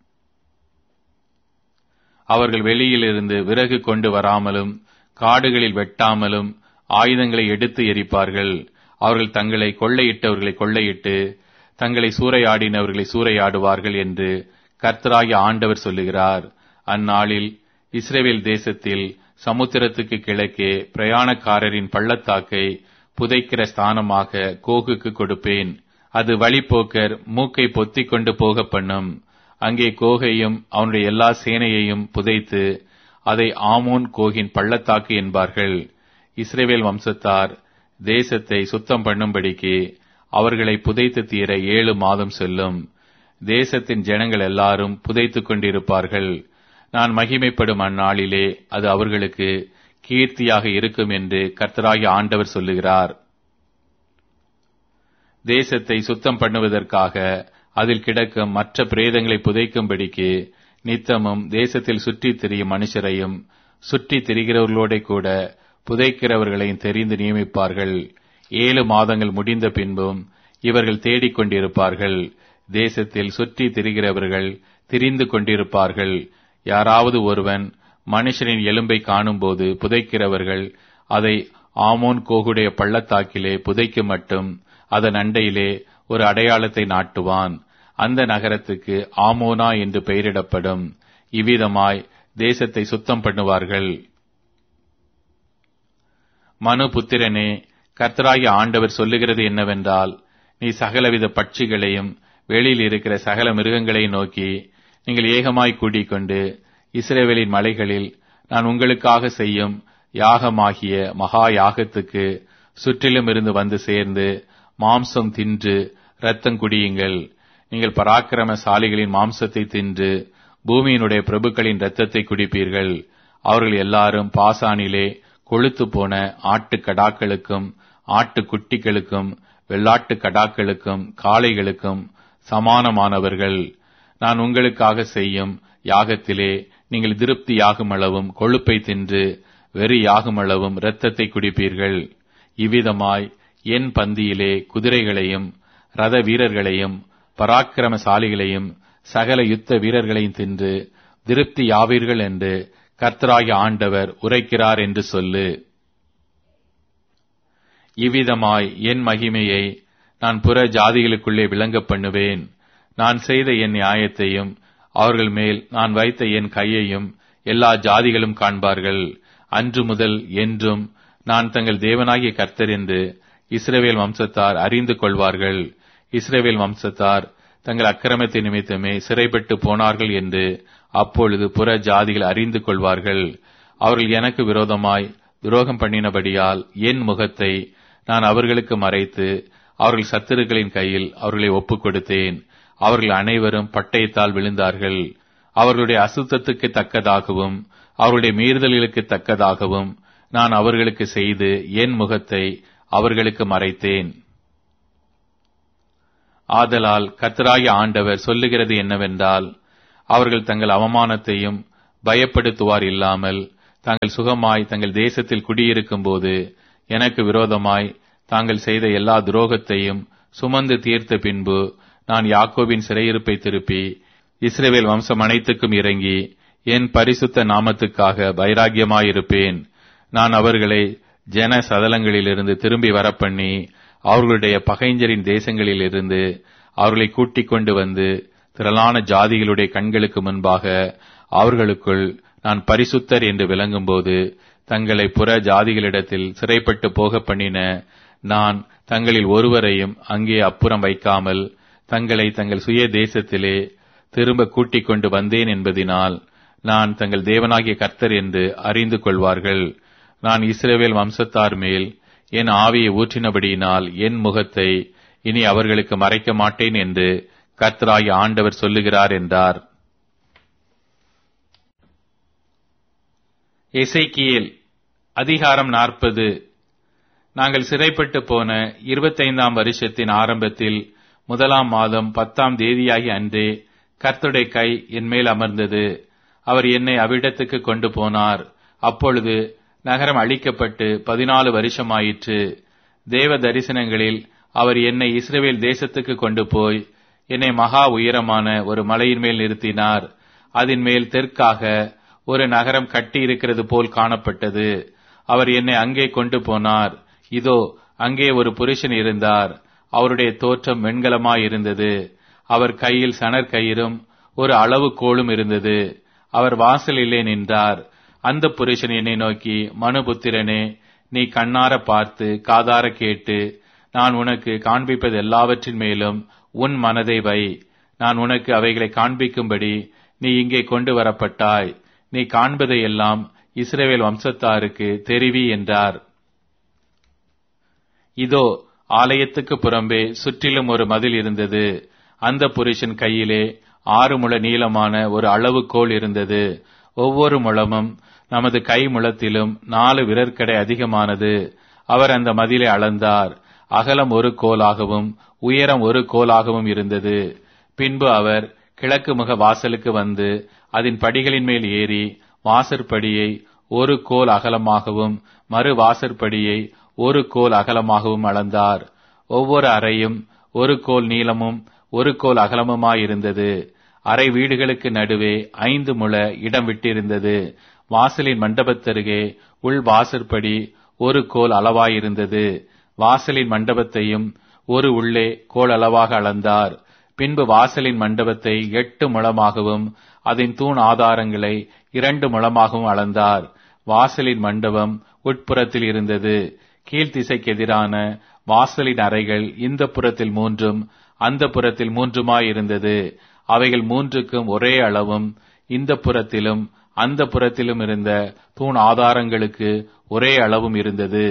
அவர்கள் வெளியிலிருந்து விறகு கொண்டு வராமலும் காடுகளில் வெட்டாமலும் ஆயுதங்களை எடுத்து எரிப்பார்கள் அவர்கள் தங்களை கொள்ளையிட்டவர்களை கொள்ளையிட்டு தங்களை சூறையாடினவர்களை சூறையாடுவார்கள் என்று கர்த்தராகிய ஆண்டவர் சொல்லுகிறார் அந்நாளில் இஸ்ரேவேல் தேசத்தில் சமுத்திரத்துக்கு கிழக்கே பிரயாணக்காரரின் பள்ளத்தாக்கை புதைக்கிற ஸ்தானமாக கோகுக்கு கொடுப்பேன் அது வழிப்போக்கர் மூக்கை பொத்திக் கொண்டு போக பண்ணும் அங்கே கோகையும் அவனுடைய எல்லா சேனையையும் புதைத்து அதை ஆமோன் கோகின் பள்ளத்தாக்கு என்பார்கள் இஸ்ரேவேல் வம்சத்தார் தேசத்தை சுத்தம் பண்ணும்படிக்கு அவர்களை புதைத்து தீர ஏழு மாதம் செல்லும் தேசத்தின் ஜனங்கள் எல்லாரும் புதைத்துக் கொண்டிருப்பார்கள் நான் மகிமைப்படும் அந்நாளிலே அது அவர்களுக்கு கீர்த்தியாக இருக்கும் என்று கர்த்தராகிய ஆண்டவர் சொல்லுகிறார் தேசத்தை சுத்தம் பண்ணுவதற்காக அதில் கிடக்கும் மற்ற பிரேதங்களை புதைக்கும்படிக்கு நித்தமும் தேசத்தில் சுற்றித் திரியும் மனுஷரையும் சுற்றித் திரிகிறவர்களோட கூட புதைக்கிறவர்களையும் தெரிந்து நியமிப்பார்கள் ஏழு மாதங்கள் முடிந்த பின்பும் இவர்கள் தேடிக் கொண்டிருப்பார்கள் தேசத்தில் சுற்றி திரிகிறவர்கள் திரிந்து கொண்டிருப்பார்கள் யாராவது ஒருவன் மனுஷனின் எலும்பை காணும்போது புதைக்கிறவர்கள் அதை ஆமோன் கோகுடைய பள்ளத்தாக்கிலே புதைக்க மட்டும் அதன் அண்டையிலே ஒரு அடையாளத்தை நாட்டுவான் அந்த நகரத்துக்கு ஆமோனா என்று பெயரிடப்படும் இவ்விதமாய் தேசத்தை சுத்தம் பண்ணுவார்கள் மனு புத்திரனே கர்த்தராகிய ஆண்டவர் சொல்லுகிறது என்னவென்றால் நீ சகலவித பட்சிகளையும் வெளியில் இருக்கிற சகல மிருகங்களை நோக்கி நீங்கள் ஏகமாய் கூட்டிக் கொண்டு இஸ்ரேவேலின் மலைகளில் நான் உங்களுக்காக செய்யும் யாகமாகிய மகா யாகத்துக்கு சுற்றிலும் இருந்து வந்து சேர்ந்து மாம்சம் தின்று இரத்தம் குடியுங்கள் நீங்கள் பராக்கிரமசாலிகளின் மாம்சத்தை தின்று பூமியினுடைய பிரபுக்களின் இரத்தத்தை குடிப்பீர்கள் அவர்கள் எல்லாரும் பாசானிலே கொழுத்து போன ஆட்டு கடாக்களுக்கும் ஆட்டு குட்டிகளுக்கும் வெள்ளாட்டு கடாக்களுக்கும் காளைகளுக்கும் சமானமானவர்கள் நான் உங்களுக்காக செய்யும் யாகத்திலே நீங்கள் திருப்தி யாகுமளவும் கொழுப்பை தின்று வெறி யாகுமளவும் இரத்தத்தை குடிப்பீர்கள் இவ்விதமாய் என் பந்தியிலே குதிரைகளையும் ரத வீரர்களையும் பராக்கிரமசாலிகளையும் சகல யுத்த வீரர்களையும் தின்று திருப்தி யாவீர்கள் என்று கர்த்தராகிய ஆண்டவர் உரைக்கிறார் என்று சொல்லு இவ்விதமாய் என் மகிமையை நான் புற ஜாதிகளுக்குள்ளே விளங்க பண்ணுவேன் நான் செய்த என் நியாயத்தையும் அவர்கள் மேல் நான் வைத்த என் கையையும் எல்லா ஜாதிகளும் காண்பார்கள் அன்று முதல் என்றும் நான் தங்கள் தேவனாகிய கர்த்தர் என்று இஸ்ரவேல் வம்சத்தார் அறிந்து கொள்வார்கள் இஸ்ரவேல் வம்சத்தார் தங்கள் அக்கிரமத்தை நிமித்தமே சிறைப்பட்டு போனார்கள் என்று அப்பொழுது புற ஜாதிகள் அறிந்து கொள்வார்கள் அவர்கள் எனக்கு விரோதமாய் துரோகம் பண்ணினபடியால் என் முகத்தை நான் அவர்களுக்கு மறைத்து அவர்கள் சத்துருக்களின் கையில் அவர்களை ஒப்புக் கொடுத்தேன் அவர்கள் அனைவரும் பட்டயத்தால் விழுந்தார்கள் அவர்களுடைய அசுத்தத்துக்கு தக்கதாகவும் அவருடைய மீறுதல்களுக்கு தக்கதாகவும் நான் அவர்களுக்கு செய்து என் முகத்தை அவர்களுக்கு மறைத்தேன் ஆதலால் கர்த்தராகிய ஆண்டவர் சொல்லுகிறது என்னவென்றால் அவர்கள் தங்கள் அவமானத்தையும் பயப்படுத்துவார் இல்லாமல் தாங்கள் சுகமாய் தங்கள் தேசத்தில் குடியிருக்கும் போது எனக்கு விரோதமாய் தாங்கள் செய்த எல்லா துரோகத்தையும் சுமந்து தீர்த்த பின்பு நான் யாக்கோபின் சிறையிருப்பை திருப்பி இஸ்ரேவேல் வம்சம் அனைத்துக்கும் இறங்கி என் பரிசுத்த நாமத்துக்காக வைராகியமாயிருப்பேன் நான் அவர்களை ஜன சதலங்களிலிருந்து திரும்பி வரப்பண்ணி அவர்களுடைய பகைஞரின் தேசங்களிலிருந்து அவர்களை கூட்டிக் கொண்டு வந்து திரளான ஜாதிகளுடைய கண்களுக்கு முன்பாக அவர்களுக்குள் நான் பரிசுத்தர் என்று விளங்கும்போது தங்களை புற ஜாதிகளிடத்தில் சிறைப்பட்டு போக பண்ணின நான் தங்களில் ஒருவரையும் அங்கே அப்புறம் வைக்காமல் தங்களை தங்கள் சுய தேசத்திலே திரும்ப கூட்டிக் கொண்டு வந்தேன் என்பதினால் நான் தங்கள் தேவனாகிய கர்த்தர் என்று அறிந்து கொள்வார்கள் நான் இஸ்ரேவேல் வம்சத்தார் மேல் என் ஆவியை ஊற்றினபடியினால் என் முகத்தை இனி அவர்களுக்கு மறைக்க மாட்டேன் என்று கர்த்தராகிய ஆண்டவர் சொல்லுகிறார் என்றார் எசைக்கியேல் அதிகாரம் நாற்பது நாங்கள் சிறைப்பட்டு போன இருபத்தைந்தாம் வருஷத்தின் ஆரம்பத்தில் முதலாம் மாதம் பத்தாம் தேதியாகி அன்றே கர்த்துடைய கை என் மேல் அமர்ந்தது அவர் என்னை அவ்விடத்துக்கு கொண்டு போனார் அப்பொழுது நகரம் அழிக்கப்பட்டு பதினாலு வருஷமாயிற்று தேவ தரிசனங்களில் அவர் என்னை இஸ்ரேல் தேசத்துக்கு கொண்டு போய் என்னை மகா உயரமான ஒரு மலையின் மேல் நிறுத்தினார் அதன் மேல் தெற்காக ஒரு நகரம் கட்டி இருக்கிறது போல் காணப்பட்டது அவர் என்னை அங்கே கொண்டு போனார் இதோ அங்கே ஒரு புருஷன் இருந்தார் அவருடைய தோற்றம் வெண்கலமாயிருந்தது அவர் கையில் சணற் கயிறும் ஒரு அளவு கோலும் இருந்தது அவர் வாசலிலே நின்றார் அந்த புருஷன் என்னை நோக்கி மனுபுத்திரனே நீ கண்ணார பார்த்து காதார கேட்டு நான் உனக்கு காண்பிப்பது எல்லாவற்றின் மேலும் உன் மனதை வை நான் உனக்கு அவைகளை காண்பிக்கும்படி நீ இங்கே கொண்டு வரப்பட்டாய் நீ காண்பதையெல்லாம் இஸ்ரேவேல் வம்சத்தாருக்கு தெரிவி என்றார் இதோ ஆலயத்துக்கு புறம்பே சுற்றிலும் ஒரு மதில் இருந்தது அந்த புருஷன் கையிலே ஆறு முழ நீளமான ஒரு அளவுகோல் இருந்தது ஒவ்வொரு முழமும் நமது கை முழத்திலும் நாலு விரற்கடை அதிகமானது அவர் அந்த மதிலை அளந்தார் அகலம் ஒரு கோலாகவும் உயரம் ஒரு கோலாகவும் இருந்தது பின்பு அவர் கிழக்கு முக வாசலுக்கு வந்து அதன் படிகளின் மேல் ஏறி வாசற்படியை ஒரு கோல் அகலமாகவும் மறு வாசற்படியை ஒரு கோல் அகலமாகவும் அளந்தார் ஒவ்வொரு அறையும் ஒரு கோல் நீளமும் ஒரு கோல் அகலமுமாயிருந்தது அறை வீடுகளுக்கு நடுவே ஐந்து முழ இடம் விட்டிருந்தது வாசலின் மண்டபத்தருகே உள் வாசற்படி ஒரு கோல் அளவாயிருந்தது வாசலின் மண்டபத்தையும் ஒரு உள்ளே கோல் அளவாக அளந்தார் பின்பு வாசலின் மண்டபத்தை எட்டு முழமாகவும் அதன் தூண் ஆதாரங்களை இரண்டு முழமாகவும் அளந்தார் வாசலின் மண்டபம் உட்புறத்தில் இருந்தது கீழ்த்திசைக்கு எதிரான வாசலின் அறைகள் இந்த புறத்தில் மூன்றும் அந்த புறத்தில் மூன்றுமாயிருந்தது அவைகள் மூன்றுக்கும் ஒரே அளவும் இந்த புறத்திலும் அந்த புறத்திலும் இருந்த தூண் ஆதாரங்களுக்கு ஒரே அளவும் இருந்தது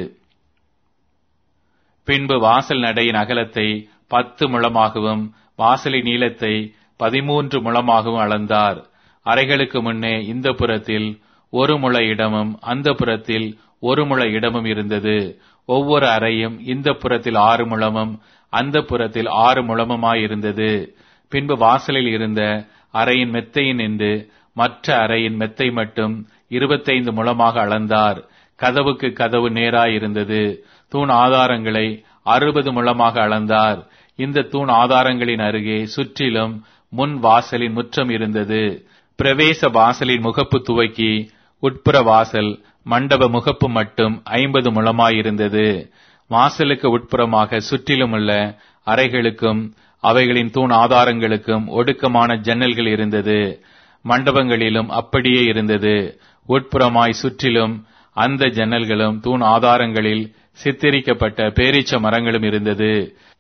பின்பு வாசல் நடையின் அகலத்தை பத்து முழமாகவும் வாசலின் நீளத்தை பதிமூன்று முழமாகவும் அளந்தார் அறைகளுக்கு முன்னே இந்த புறத்தில் ஒரு முழ இடமும் அந்த புறத்தில் ஒரு முழ இடமும் இருந்தது ஒவ்வொரு அறையும் இந்த புறத்தில் ஆறு முழமும் அந்த புறத்தில் ஆறு முழமுமாயிருந்தது பின்பு வாசலில் இருந்த அறையின் மெத்தையின் என்று மற்ற அறையின் மெத்தை மட்டும் இருபத்தைந்து முழமாக அளந்தார் கதவுக்கு கதவு நேராயிருந்தது தூண் ஆதாரங்களை அறுபது முழமாக அளந்தார் இந்த தூண் ஆதாரங்களின் அருகே சுற்றிலும் முன் வாசலின் முற்றம் இருந்தது பிரவேச வாசலின் முகப்பு துவக்கி உட்புற வாசல் மண்டப முகப்பு மட்டும் ஐம்பது முழமாயிருந்தது வாசலுக்கு உட்புறமாக சுற்றிலுமுள்ள அறைகளுக்கும் அவைகளின் தூண் ஆதாரங்களுக்கும் ஒடுக்கமான ஜன்னல்கள் இருந்தது மண்டபங்களிலும் அப்படியே இருந்தது உட்புறமாய் சுற்றிலும் அந்த ஜன்னல்களும் தூண் ஆதாரங்களில் சித்தரிக்கப்பட்ட பேரீச்ச மரங்களும் இருந்தது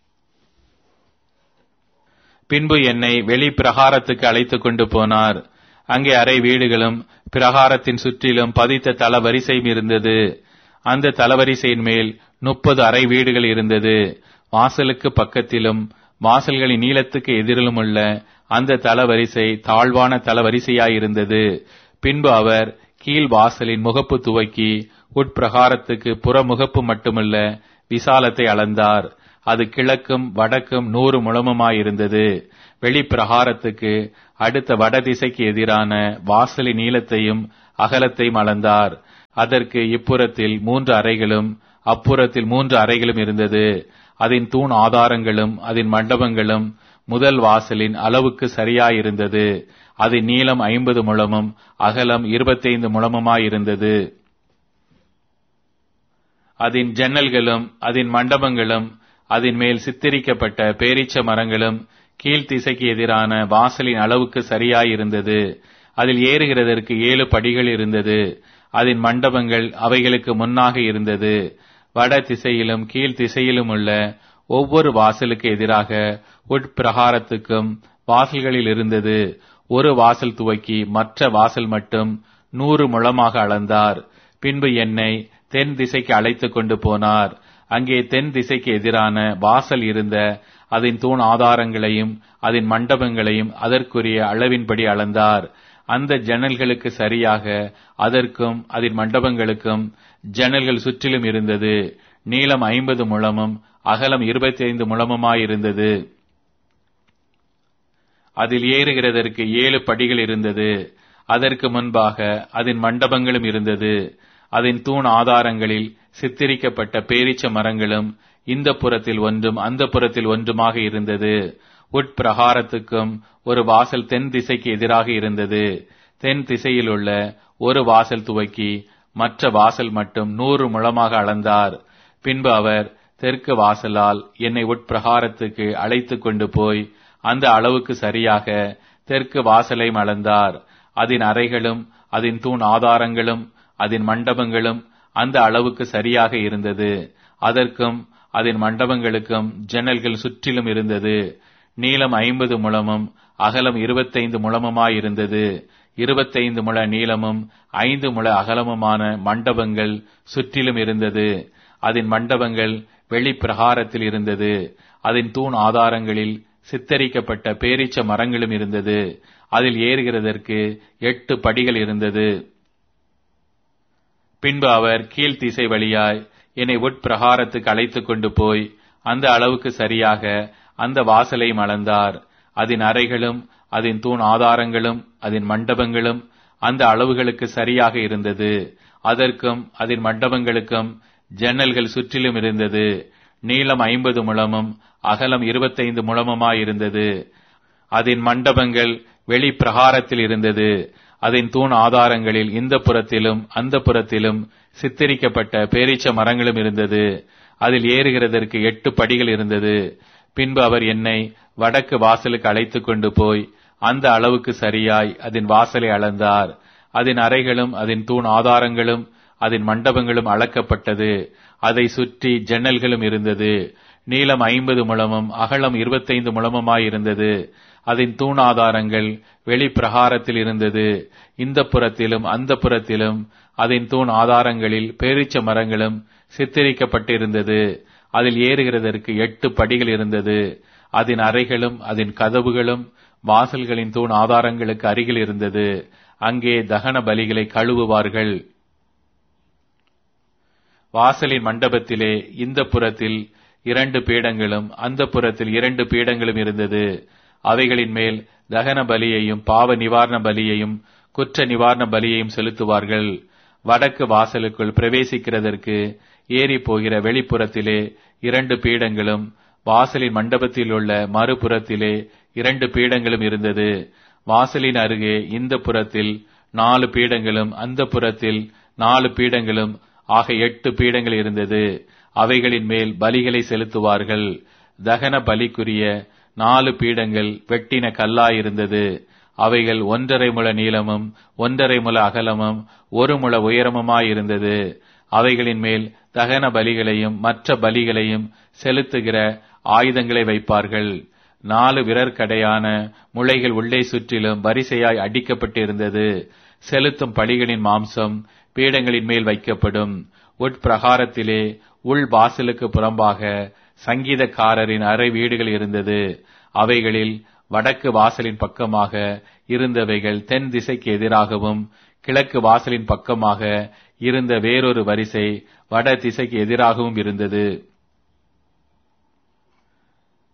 பின்பு என்னை வெளி பிரகாரத்துக்கு அழைத்துக் கொண்டு போனார் அங்கே அறை வீடுகளும் பிரகாரத்தின் சுற்றிலும் பதித்த தளவரிசையும் இருந்தது அந்த தளவரிசையின் மேல் முப்பது அறை வீடுகள் இருந்தது வாசலுக்கு பக்கத்திலும் வாசல்களின் நீளத்துக்கு எதிரிலும் உள்ள அந்த தளவரிசை தாழ்வான தளவரிசையாயிருந்தது பின்பு அவர் கீழ் வாசலின் முகப்பு துவக்கி உட்பிரகாரத்துக்கு புறமுகப்பு மட்டுமல்ல விசாலத்தை அளந்தார் அது கிழக்கும் வடக்கும் நூறு முழமுமாயிருந்தது வெளிப்பிரகாரத்துக்கு அடுத்த வடதிசைக்கு எதிரான வாசலின் நீளத்தையும் அகலத்தையும் அளந்தார் அதற்கு இப்புறத்தில் மூன்று அறைகளும் அப்புறத்தில் மூன்று அறைகளும் இருந்தது அதன் தூண் ஆதாரங்களும் அதன் மண்டபங்களும் முதல் வாசலின் அளவுக்கு சரியாயிருந்தது அதன் நீளம் ஐம்பது முழமும் அகலம் இருபத்தைந்து முழமுமாயிருந்தது அதன் ஜன்னல்களும் அதன் மண்டபங்களும் அதன் மேல் சித்தரிக்கப்பட்ட பேரீச்ச மரங்களும் கீழ்த்திசைக்கு எதிரான வாசலின் அளவுக்கு சரியாயிருந்தது அதில் ஏறுகிறதற்கு ஏழு படிகள் இருந்தது அதன் மண்டபங்கள் அவைகளுக்கு முன்னாக இருந்தது வட திசையிலும் கீழ் திசையிலும் உள்ள ஒவ்வொரு வாசலுக்கு எதிராக உட்பிரகாரத்துக்கும் வாசல்களில் இருந்தது ஒரு வாசல் துவக்கி மற்ற வாசல் மட்டும் நூறு முழமாக அளந்தார் பின்பு என்னை தென் திசைக்கு அழைத்துக் கொண்டு போனார் அங்கே தென் திசைக்கு எதிரான வாசல் இருந்த அதன் தூண் ஆதாரங்களையும் அதன் மண்டபங்களையும் அதற்குரிய அளவின்படி அளந்தார் அந்த ஜன்னல்களுக்கு சரியாக அதற்கும் அதன் மண்டபங்களுக்கும் ஜன்னல்கள் சுற்றிலும் இருந்தது நீளம் ஐம்பது முழமும் அகலம் இருபத்தி ஐந்து முழமுமாயிருந்தது அதில் ஏறுகிறதற்கு ஏழு படிகள் இருந்தது அதற்கு முன்பாக அதன் மண்டபங்களும் இருந்தது அதன் தூண் ஆதாரங்களில் சித்தரிக்கப்பட்ட பேரீச்ச மரங்களும் இந்த புறத்தில் ஒன்றும் அந்த புறத்தில் ஒன்றுமாக இருந்தது உட்பிரகாரத்துக்கும் ஒரு வாசல் தென் திசைக்கு எதிராக இருந்தது தென் திசையில் உள்ள ஒரு வாசல் துவக்கி மற்ற வாசல் மட்டும் நூறு முழமாக அளந்தார் பின்பு அவர் தெற்கு வாசலால் என்னை உட்பிரகாரத்துக்கு அழைத்துக் கொண்டு போய் அந்த அளவுக்கு சரியாக தெற்கு வாசலை அளந்தார் அதன் அறைகளும் அதன் தூண் ஆதாரங்களும் அதன் மண்டபங்களும் அந்த அளவுக்கு சரியாக இருந்தது அதற்கும் அதன் மண்டபங்களுக்கும் ஜன்னல்கள் சுற்றிலும் இருந்தது நீளம் ஐம்பது முழமும் அகலம் இருபத்தைந்து முழமுமாயிருந்தது இருபத்தைந்து முழ நீளமும் ஐந்து முழ அகலமுமான மண்டபங்கள் சுற்றிலும் இருந்தது அதன் மண்டபங்கள் வெளிப்பிரகாரத்தில் இருந்தது அதன் தூண் ஆதாரங்களில் சித்தரிக்கப்பட்ட பேரீச்ச மரங்களும் இருந்தது அதில் ஏறுகிறதற்கு எட்டு படிகள் இருந்தது பின்பு அவர் கீழ் திசை வழியாய் என்னை உட்பிரகாரத்துக்கு அழைத்துக் கொண்டு போய் அந்த அளவுக்கு சரியாக அந்த வாசலையும் அளந்தார் அதன் அறைகளும் அதன் தூண் ஆதாரங்களும் அதன் மண்டபங்களும் அந்த அளவுகளுக்கு சரியாக இருந்தது அதற்கும் அதன் மண்டபங்களுக்கும் ஜன்னல்கள் சுற்றிலும் இருந்தது நீளம் ஐம்பது முழமும் அகலம் இருபத்தைந்து முழமுமாயிருந்தது அதன் மண்டபங்கள் வெளி பிரகாரத்தில் இருந்தது அதன் தூண் ஆதாரங்களில் இந்த புறத்திலும் அந்த புறத்திலும் சித்தரிக்கப்பட்ட பேரீச்ச மரங்களும் இருந்தது அதில் ஏறுகிறதற்கு எட்டு படிகள் இருந்தது பின்பு அவர் என்னை வடக்கு வாசலுக்கு அழைத்துக் கொண்டு போய் அந்த அளவுக்கு சரியாய் அதன் வாசலை அளந்தார் அதன் அறைகளும் அதன் தூண் ஆதாரங்களும் அதன் மண்டபங்களும் அளக்கப்பட்டது அதை சுற்றி ஜன்னல்களும் இருந்தது நீளம் ஐம்பது முழமும் அகலம் இருபத்தைந்து முழமுமாயிருந்தது அதன் தூணாதாரங்கள் வெளிப்பிரகாரத்தில் இருந்தது இந்த புறத்திலும் அந்த புறத்திலும் அதன் தூண் ஆதாரங்களில் பேரிச்ச மரங்களும் சித்தரிக்கப்பட்டிருந்தது அதில் ஏறுகிறதற்கு எட்டு படிகள் இருந்தது அதன் அறைகளும் அதன் கதவுகளும் வாசல்களின் தூண் ஆதாரங்களுக்கு அருகில் இருந்தது அங்கே தகன பலிகளை கழுவுவார்கள் வாசலின் மண்டபத்திலே இந்த புறத்தில் இரண்டு பீடங்களும் அந்த புறத்தில் இரண்டு பீடங்களும் இருந்தது அவைகளின் மேல் தகன பலியையும் பாவ நிவாரண பலியையும் குற்ற நிவாரண பலியையும் செலுத்துவார்கள் வடக்கு வாசலுக்குள் பிரவேசிக்கிறதற்கு ஏறி போகிற வெளிப்புறத்திலே இரண்டு பீடங்களும் வாசலின் மண்டபத்தில் உள்ள மறுபுறத்திலே இரண்டு பீடங்களும் இருந்தது வாசலின் அருகே இந்த புறத்தில் நாலு பீடங்களும் அந்த புறத்தில் நாலு பீடங்களும் ஆக எட்டு பீடங்கள் இருந்தது அவைகளின் மேல் பலிகளை செலுத்துவார்கள் தகன பலிக்குரிய நாலு பீடங்கள் வெட்டின கல்லாயிருந்தது அவைகள் ஒன்றரை முழ நீளமும் ஒன்றரை முழ அகலமும் ஒரு முழ உயரமுமாயிருந்தது அவைகளின் மேல் தகன பலிகளையும் மற்ற பலிகளையும் செலுத்துகிற ஆயுதங்களை வைப்பார்கள் நாலு விரற்கடையான முளைகள் உள்ளே சுற்றிலும் வரிசையாய் அடிக்கப்பட்டிருந்தது செலுத்தும் பலிகளின் மாம்சம் பீடங்களின் மேல் வைக்கப்படும் உட்பிரகாரத்திலே உள் வாசலுக்கு புறம்பாக சங்கீதக்காரரின் அறை வீடுகள் இருந்தது அவைகளில் வடக்கு வாசலின் பக்கமாக இருந்தவைகள் தென் திசைக்கு எதிராகவும் கிழக்கு வாசலின் பக்கமாக இருந்த வேறொரு வரிசை வட திசைக்கு எதிராகவும் இருந்தது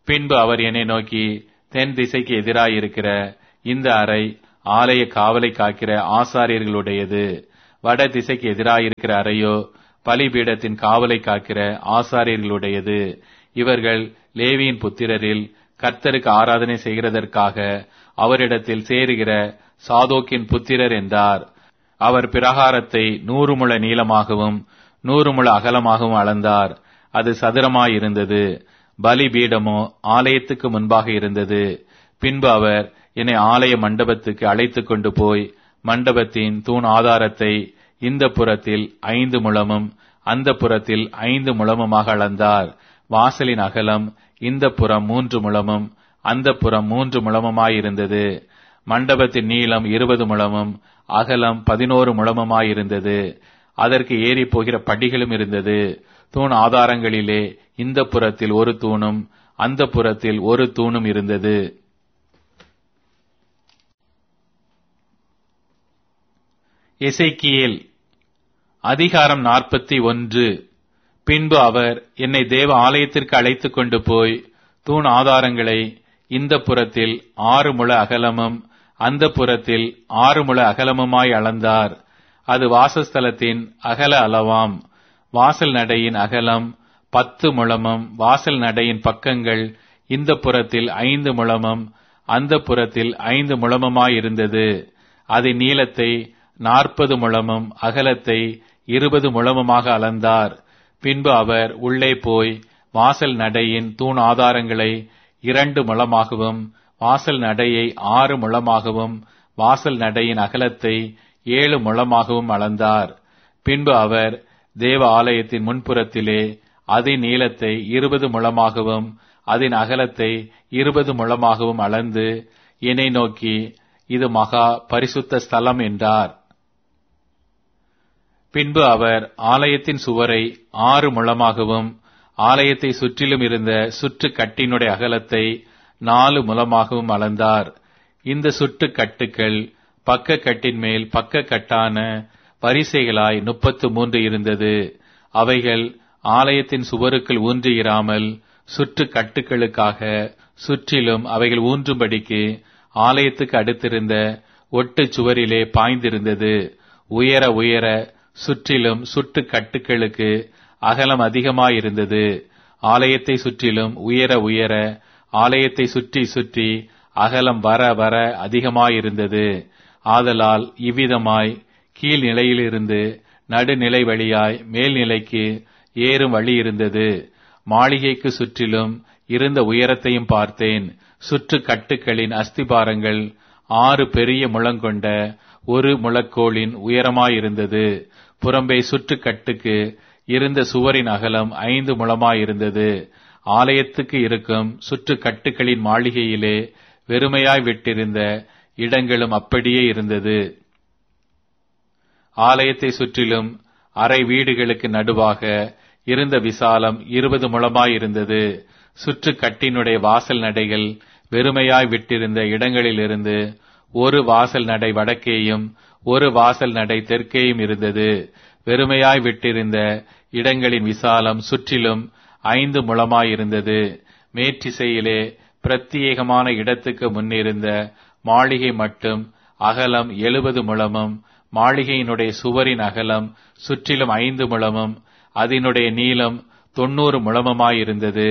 பின்பு அவர் என்னை நோக்கி தென் திசைக்கு எதிராயிருக்கிற இந்த அறை ஆலய காவலை காக்கிற ஆசாரியர்களுடையது வட திசைக்கு எதிராயிருக்கிற அறையோ பலிபீடத்தின் காவலை காக்கிற ஆசாரியர்களுடையது இவர்கள் லேவியின் புத்திரரில் கர்த்தருக்கு ஆராதனை செய்கிறதற்காக அவரிடத்தில் சேருகிற சாதோக்கின் புத்திரர் என்றார் அவர் பிரகாரத்தை நூறு முழ நீளமாகவும் நூறு முழ அகலமாகவும் அளந்தார் அது சதுரமாயிருந்தது பலிபீடமோ ஆலயத்துக்கு முன்பாக இருந்தது பின்பு அவர் என்னை ஆலய மண்டபத்துக்கு அழைத்துக் கொண்டு போய் மண்டபத்தின் தூண் ஆதாரத்தை இந்த புறத்தில் ஐந்து முழமும் அந்த புறத்தில் ஐந்து முழமுமாக அளந்தார் வாசலின் அகலம் இந்த புறம் மூன்று முழமும் அந்த புறம் மூன்று முழமுமாயிருந்தது மண்டபத்தின் நீளம் இருபது முழமும் அகலம் பதினோரு முழமுமாயிருந்தது அதற்கு ஏறி போகிற படிகளும் இருந்தது தூண் ஆதாரங்களிலே இந்த புறத்தில் ஒரு தூணும் அந்த புறத்தில் ஒரு தூணும் இருந்தது எசைக்கியேல் அதிகாரம் நாற்பத்தி ஒன்று பின்பு அவர் என்னை தேவ ஆலயத்திற்கு அழைத்துக் கொண்டு போய் தூண் ஆதாரங்களை இந்த புறத்தில் ஆறு முழ அகலமும் அந்த புறத்தில் ஆறு முழ அகலமுமாய் அளந்தார் அது வாசஸ்தலத்தின் அகல அளவாம் வாசல் நடையின் அகலம் பத்து முழமும் வாசல் நடையின் பக்கங்கள் இந்த புறத்தில் ஐந்து முழமும் அந்த புறத்தில் ஐந்து முழமுமாயிருந்தது அதன் நீளத்தை நாற்பது முழமும் அகலத்தை இருபது முழமுமாக அளந்தார் பின்பு அவர் உள்ளே போய் வாசல் நடையின் தூண் ஆதாரங்களை இரண்டு முழமாகவும் வாசல் நடையை ஆறு முழமாகவும் வாசல் நடையின் அகலத்தை ஏழு முழமாகவும் அளந்தார் பின்பு அவர் தேவ ஆலயத்தின் முன்புறத்திலே அதன் நீளத்தை இருபது முழமாகவும் அதன் அகலத்தை இருபது முழமாகவும் அளந்து என்னை நோக்கி இது மகா பரிசுத்த ஸ்தலம் என்றார் பின்பு அவர் ஆலயத்தின் சுவரை ஆறு முழமாகவும் ஆலயத்தை சுற்றிலும் இருந்த சுற்று கட்டினுடைய அகலத்தை நாலு முழமாகவும் அளந்தார் இந்த சுற்று கட்டுக்கள் பக்க கட்டின் மேல் பக்க கட்டான வரிசைகளாய் முப்பத்து மூன்று இருந்தது அவைகள் ஆலயத்தின் சுவருக்குள் ஊன்றியிராமல் சுற்று கட்டுகளுக்காக சுற்றிலும் அவைகள் ஊன்றும்படிக்கு ஆலயத்துக்கு அடுத்திருந்த ஒட்டு சுவரிலே பாய்ந்திருந்தது உயர உயர சுற்றிலும் சுட்டு கட்டுகளுக்கு அகலம் அதிகமாயிருந்தது ஆலயத்தை சுற்றிலும் உயர உயர ஆலயத்தை சுற்றி சுற்றி அகலம் வர வர அதிகமாயிருந்தது ஆதலால் இவ்விதமாய் கீழ் நிலையிலிருந்து நடுநிலை வழியாய் மேல்நிலைக்கு ஏறும் வழி இருந்தது மாளிகைக்கு சுற்றிலும் இருந்த உயரத்தையும் பார்த்தேன் சுற்று கட்டுக்களின் அஸ்திபாரங்கள் ஆறு பெரிய முழங்கொண்ட ஒரு முழக்கோளின் உயரமாயிருந்தது புறம்பே சுற்று கட்டுக்கு இருந்த சுவரின் அகலம் ஐந்து முழமாயிருந்தது ஆலயத்துக்கு இருக்கும் சுற்று கட்டுகளின் மாளிகையிலே வெறுமையாய் விட்டிருந்த இடங்களும் அப்படியே இருந்தது ஆலயத்தை சுற்றிலும் அறை வீடுகளுக்கு நடுவாக இருந்த விசாலம் இருபது முழமாயிருந்தது சுற்று கட்டினுடைய வாசல் நடைகள் வெறுமையாய் விட்டிருந்த இடங்களிலிருந்து ஒரு வாசல் நடை வடக்கேயும் ஒரு வாசல் நடை தெற்கேயும் இருந்தது வெறுமையாய் விட்டிருந்த இடங்களின் விசாலம் சுற்றிலும் ஐந்து முழமாயிருந்தது மேற்றிசையிலே பிரத்யேகமான இடத்துக்கு முன்னிருந்த மாளிகை மட்டும் அகலம் எழுபது முழமும் மாளிகையினுடைய சுவரின் அகலம் சுற்றிலும் ஐந்து முழமும் அதனுடைய நீளம் தொன்னூறு முழமுமாயிருந்தது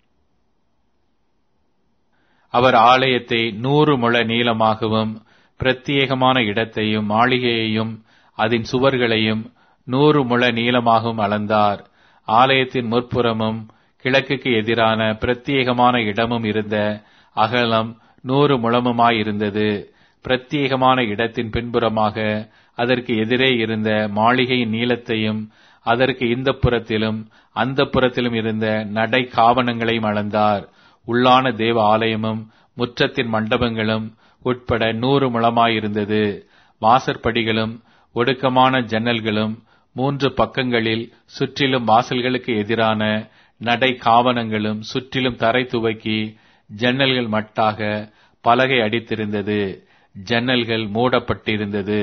அவர் ஆலயத்தை நூறு முழ நீளமாகவும் பிரத்யேகமான இடத்தையும் மாளிகையையும் அதன் சுவர்களையும் நூறு முழ நீளமாகவும் அளந்தார் ஆலயத்தின் முற்புறமும் கிழக்குக்கு எதிரான பிரத்யேகமான இடமும் இருந்த அகலம் நூறு முழமுமாயிருந்தது பிரத்யேகமான இடத்தின் பின்புறமாக அதற்கு எதிரே இருந்த மாளிகையின் நீளத்தையும் அதற்கு இந்த புறத்திலும் அந்த புறத்திலும் இருந்த நடை காவணங்களையும் அளந்தார் உள்ளான தேவ ஆலயமும் முற்றத்தின் மண்டபங்களும் உட்பட நூறு முழமாயிருந்தது வாசற்படிகளும் ஒடுக்கமான ஜன்னல்களும் மூன்று பக்கங்களில் சுற்றிலும் வாசல்களுக்கு எதிரான நடை காவணங்களும் சுற்றிலும் தரை துவக்கி ஜன்னல்கள் மட்டாக பலகை அடித்திருந்தது ஜன்னல்கள் மூடப்பட்டிருந்தது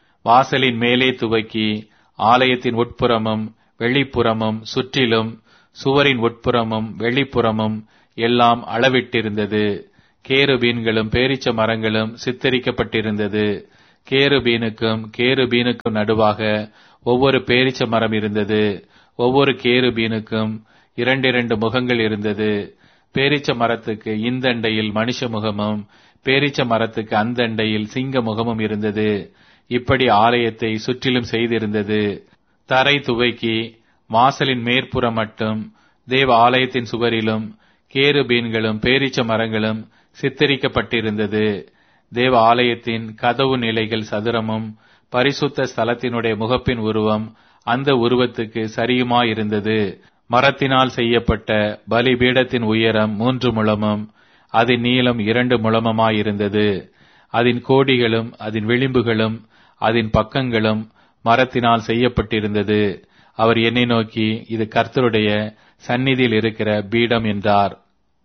வாசலின் மேலே துவக்கி ஆலயத்தின் உட்புறமும் வெளிப்புறமும் சுற்றிலும் சுவரின் உட்புறமும் வெளிப்புறமும் எல்லாம் அளவிட்டிருந்தது கேருபீன்களும் பேரிச்ச மரங்களும் சித்தரிக்கப்பட்டிருந்தது கேருபீனுக்கும் கேருபீனுக்கும் நடுவாக ஒவ்வொரு பேரிச்ச மரம் இருந்தது ஒவ்வொரு கேருபீனுக்கும் இரண்டிரண்டு முகங்கள் இருந்தது பேரிச்ச மரத்துக்கு இந்தண்டையில் மனுஷ முகமும் பேரிச்ச மரத்துக்கு அந்தண்டையில் சிங்க முகமும் இருந்தது இப்படி ஆலயத்தை சுற்றிலும் செய்திருந்தது தரை துவைக்கி வாசலின் மேற்புறம் மட்டும் தேவ ஆலயத்தின் சுவரிலும் கேருபீன்களும் பேரிச்ச மரங்களும் சித்தரிக்கப்பட்டிருந்தது தேவ ஆலயத்தின் கதவு நிலைகள் சதுரமும் பரிசுத்த ஸ்தலத்தினுடைய முகப்பின் உருவம் அந்த உருவத்துக்கு சரியுமாயிருந்தது மரத்தினால் செய்யப்பட்ட பலிபீடத்தின் உயரம் மூன்று முழமும் அதன் நீளம் இரண்டு முழமுமாயிருந்தது அதன் கோடிகளும் அதன் விளிம்புகளும் அதன் பக்கங்களும் மரத்தினால் செய்யப்பட்டிருந்தது அவர் என்னை நோக்கி இது கர்த்தருடைய சந்நிதியில் இருக்கிற பீடம் என்றார்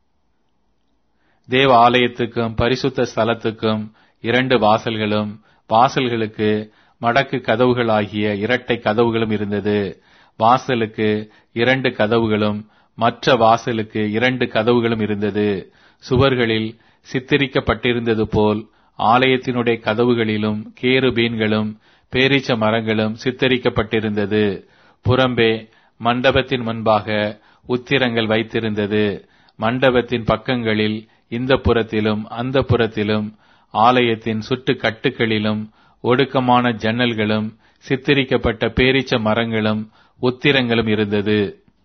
தேவ ஆலயத்துக்கும் பரிசுத்த ஸ்தலத்துக்கும் இரண்டு வாசல்களும் வாசல்களுக்கு மடக்கு கதவுகளாகிய இரட்டை கதவுகளும் இருந்தது வாசலுக்கு இரண்டு கதவுகளும் மற்ற வாசலுக்கு இரண்டு கதவுகளும் இருந்தது சுவர்களில் சித்தரிக்கப்பட்டிருந்தது போல் ஆலயத்தினுடைய கதவுகளிலும் கேருபீன்களும் பேரீச்ச மரங்களும் சித்தரிக்கப்பட்டிருந்தது புறம்பே மண்டபத்தின் முன்பாக உத்திரங்கள் வைத்திருந்தது மண்டபத்தின் பக்கங்களில் இந்த புறத்திலும் அந்த புறத்திலும் ஆலயத்தின் சுட்டு கட்டுகளிலும் ஒடுக்கமான ஜன்னல்களும் சித்தரிக்கப்பட்ட பேரீச்ச மரங்களும் உத்திரங்களும் இருந்தது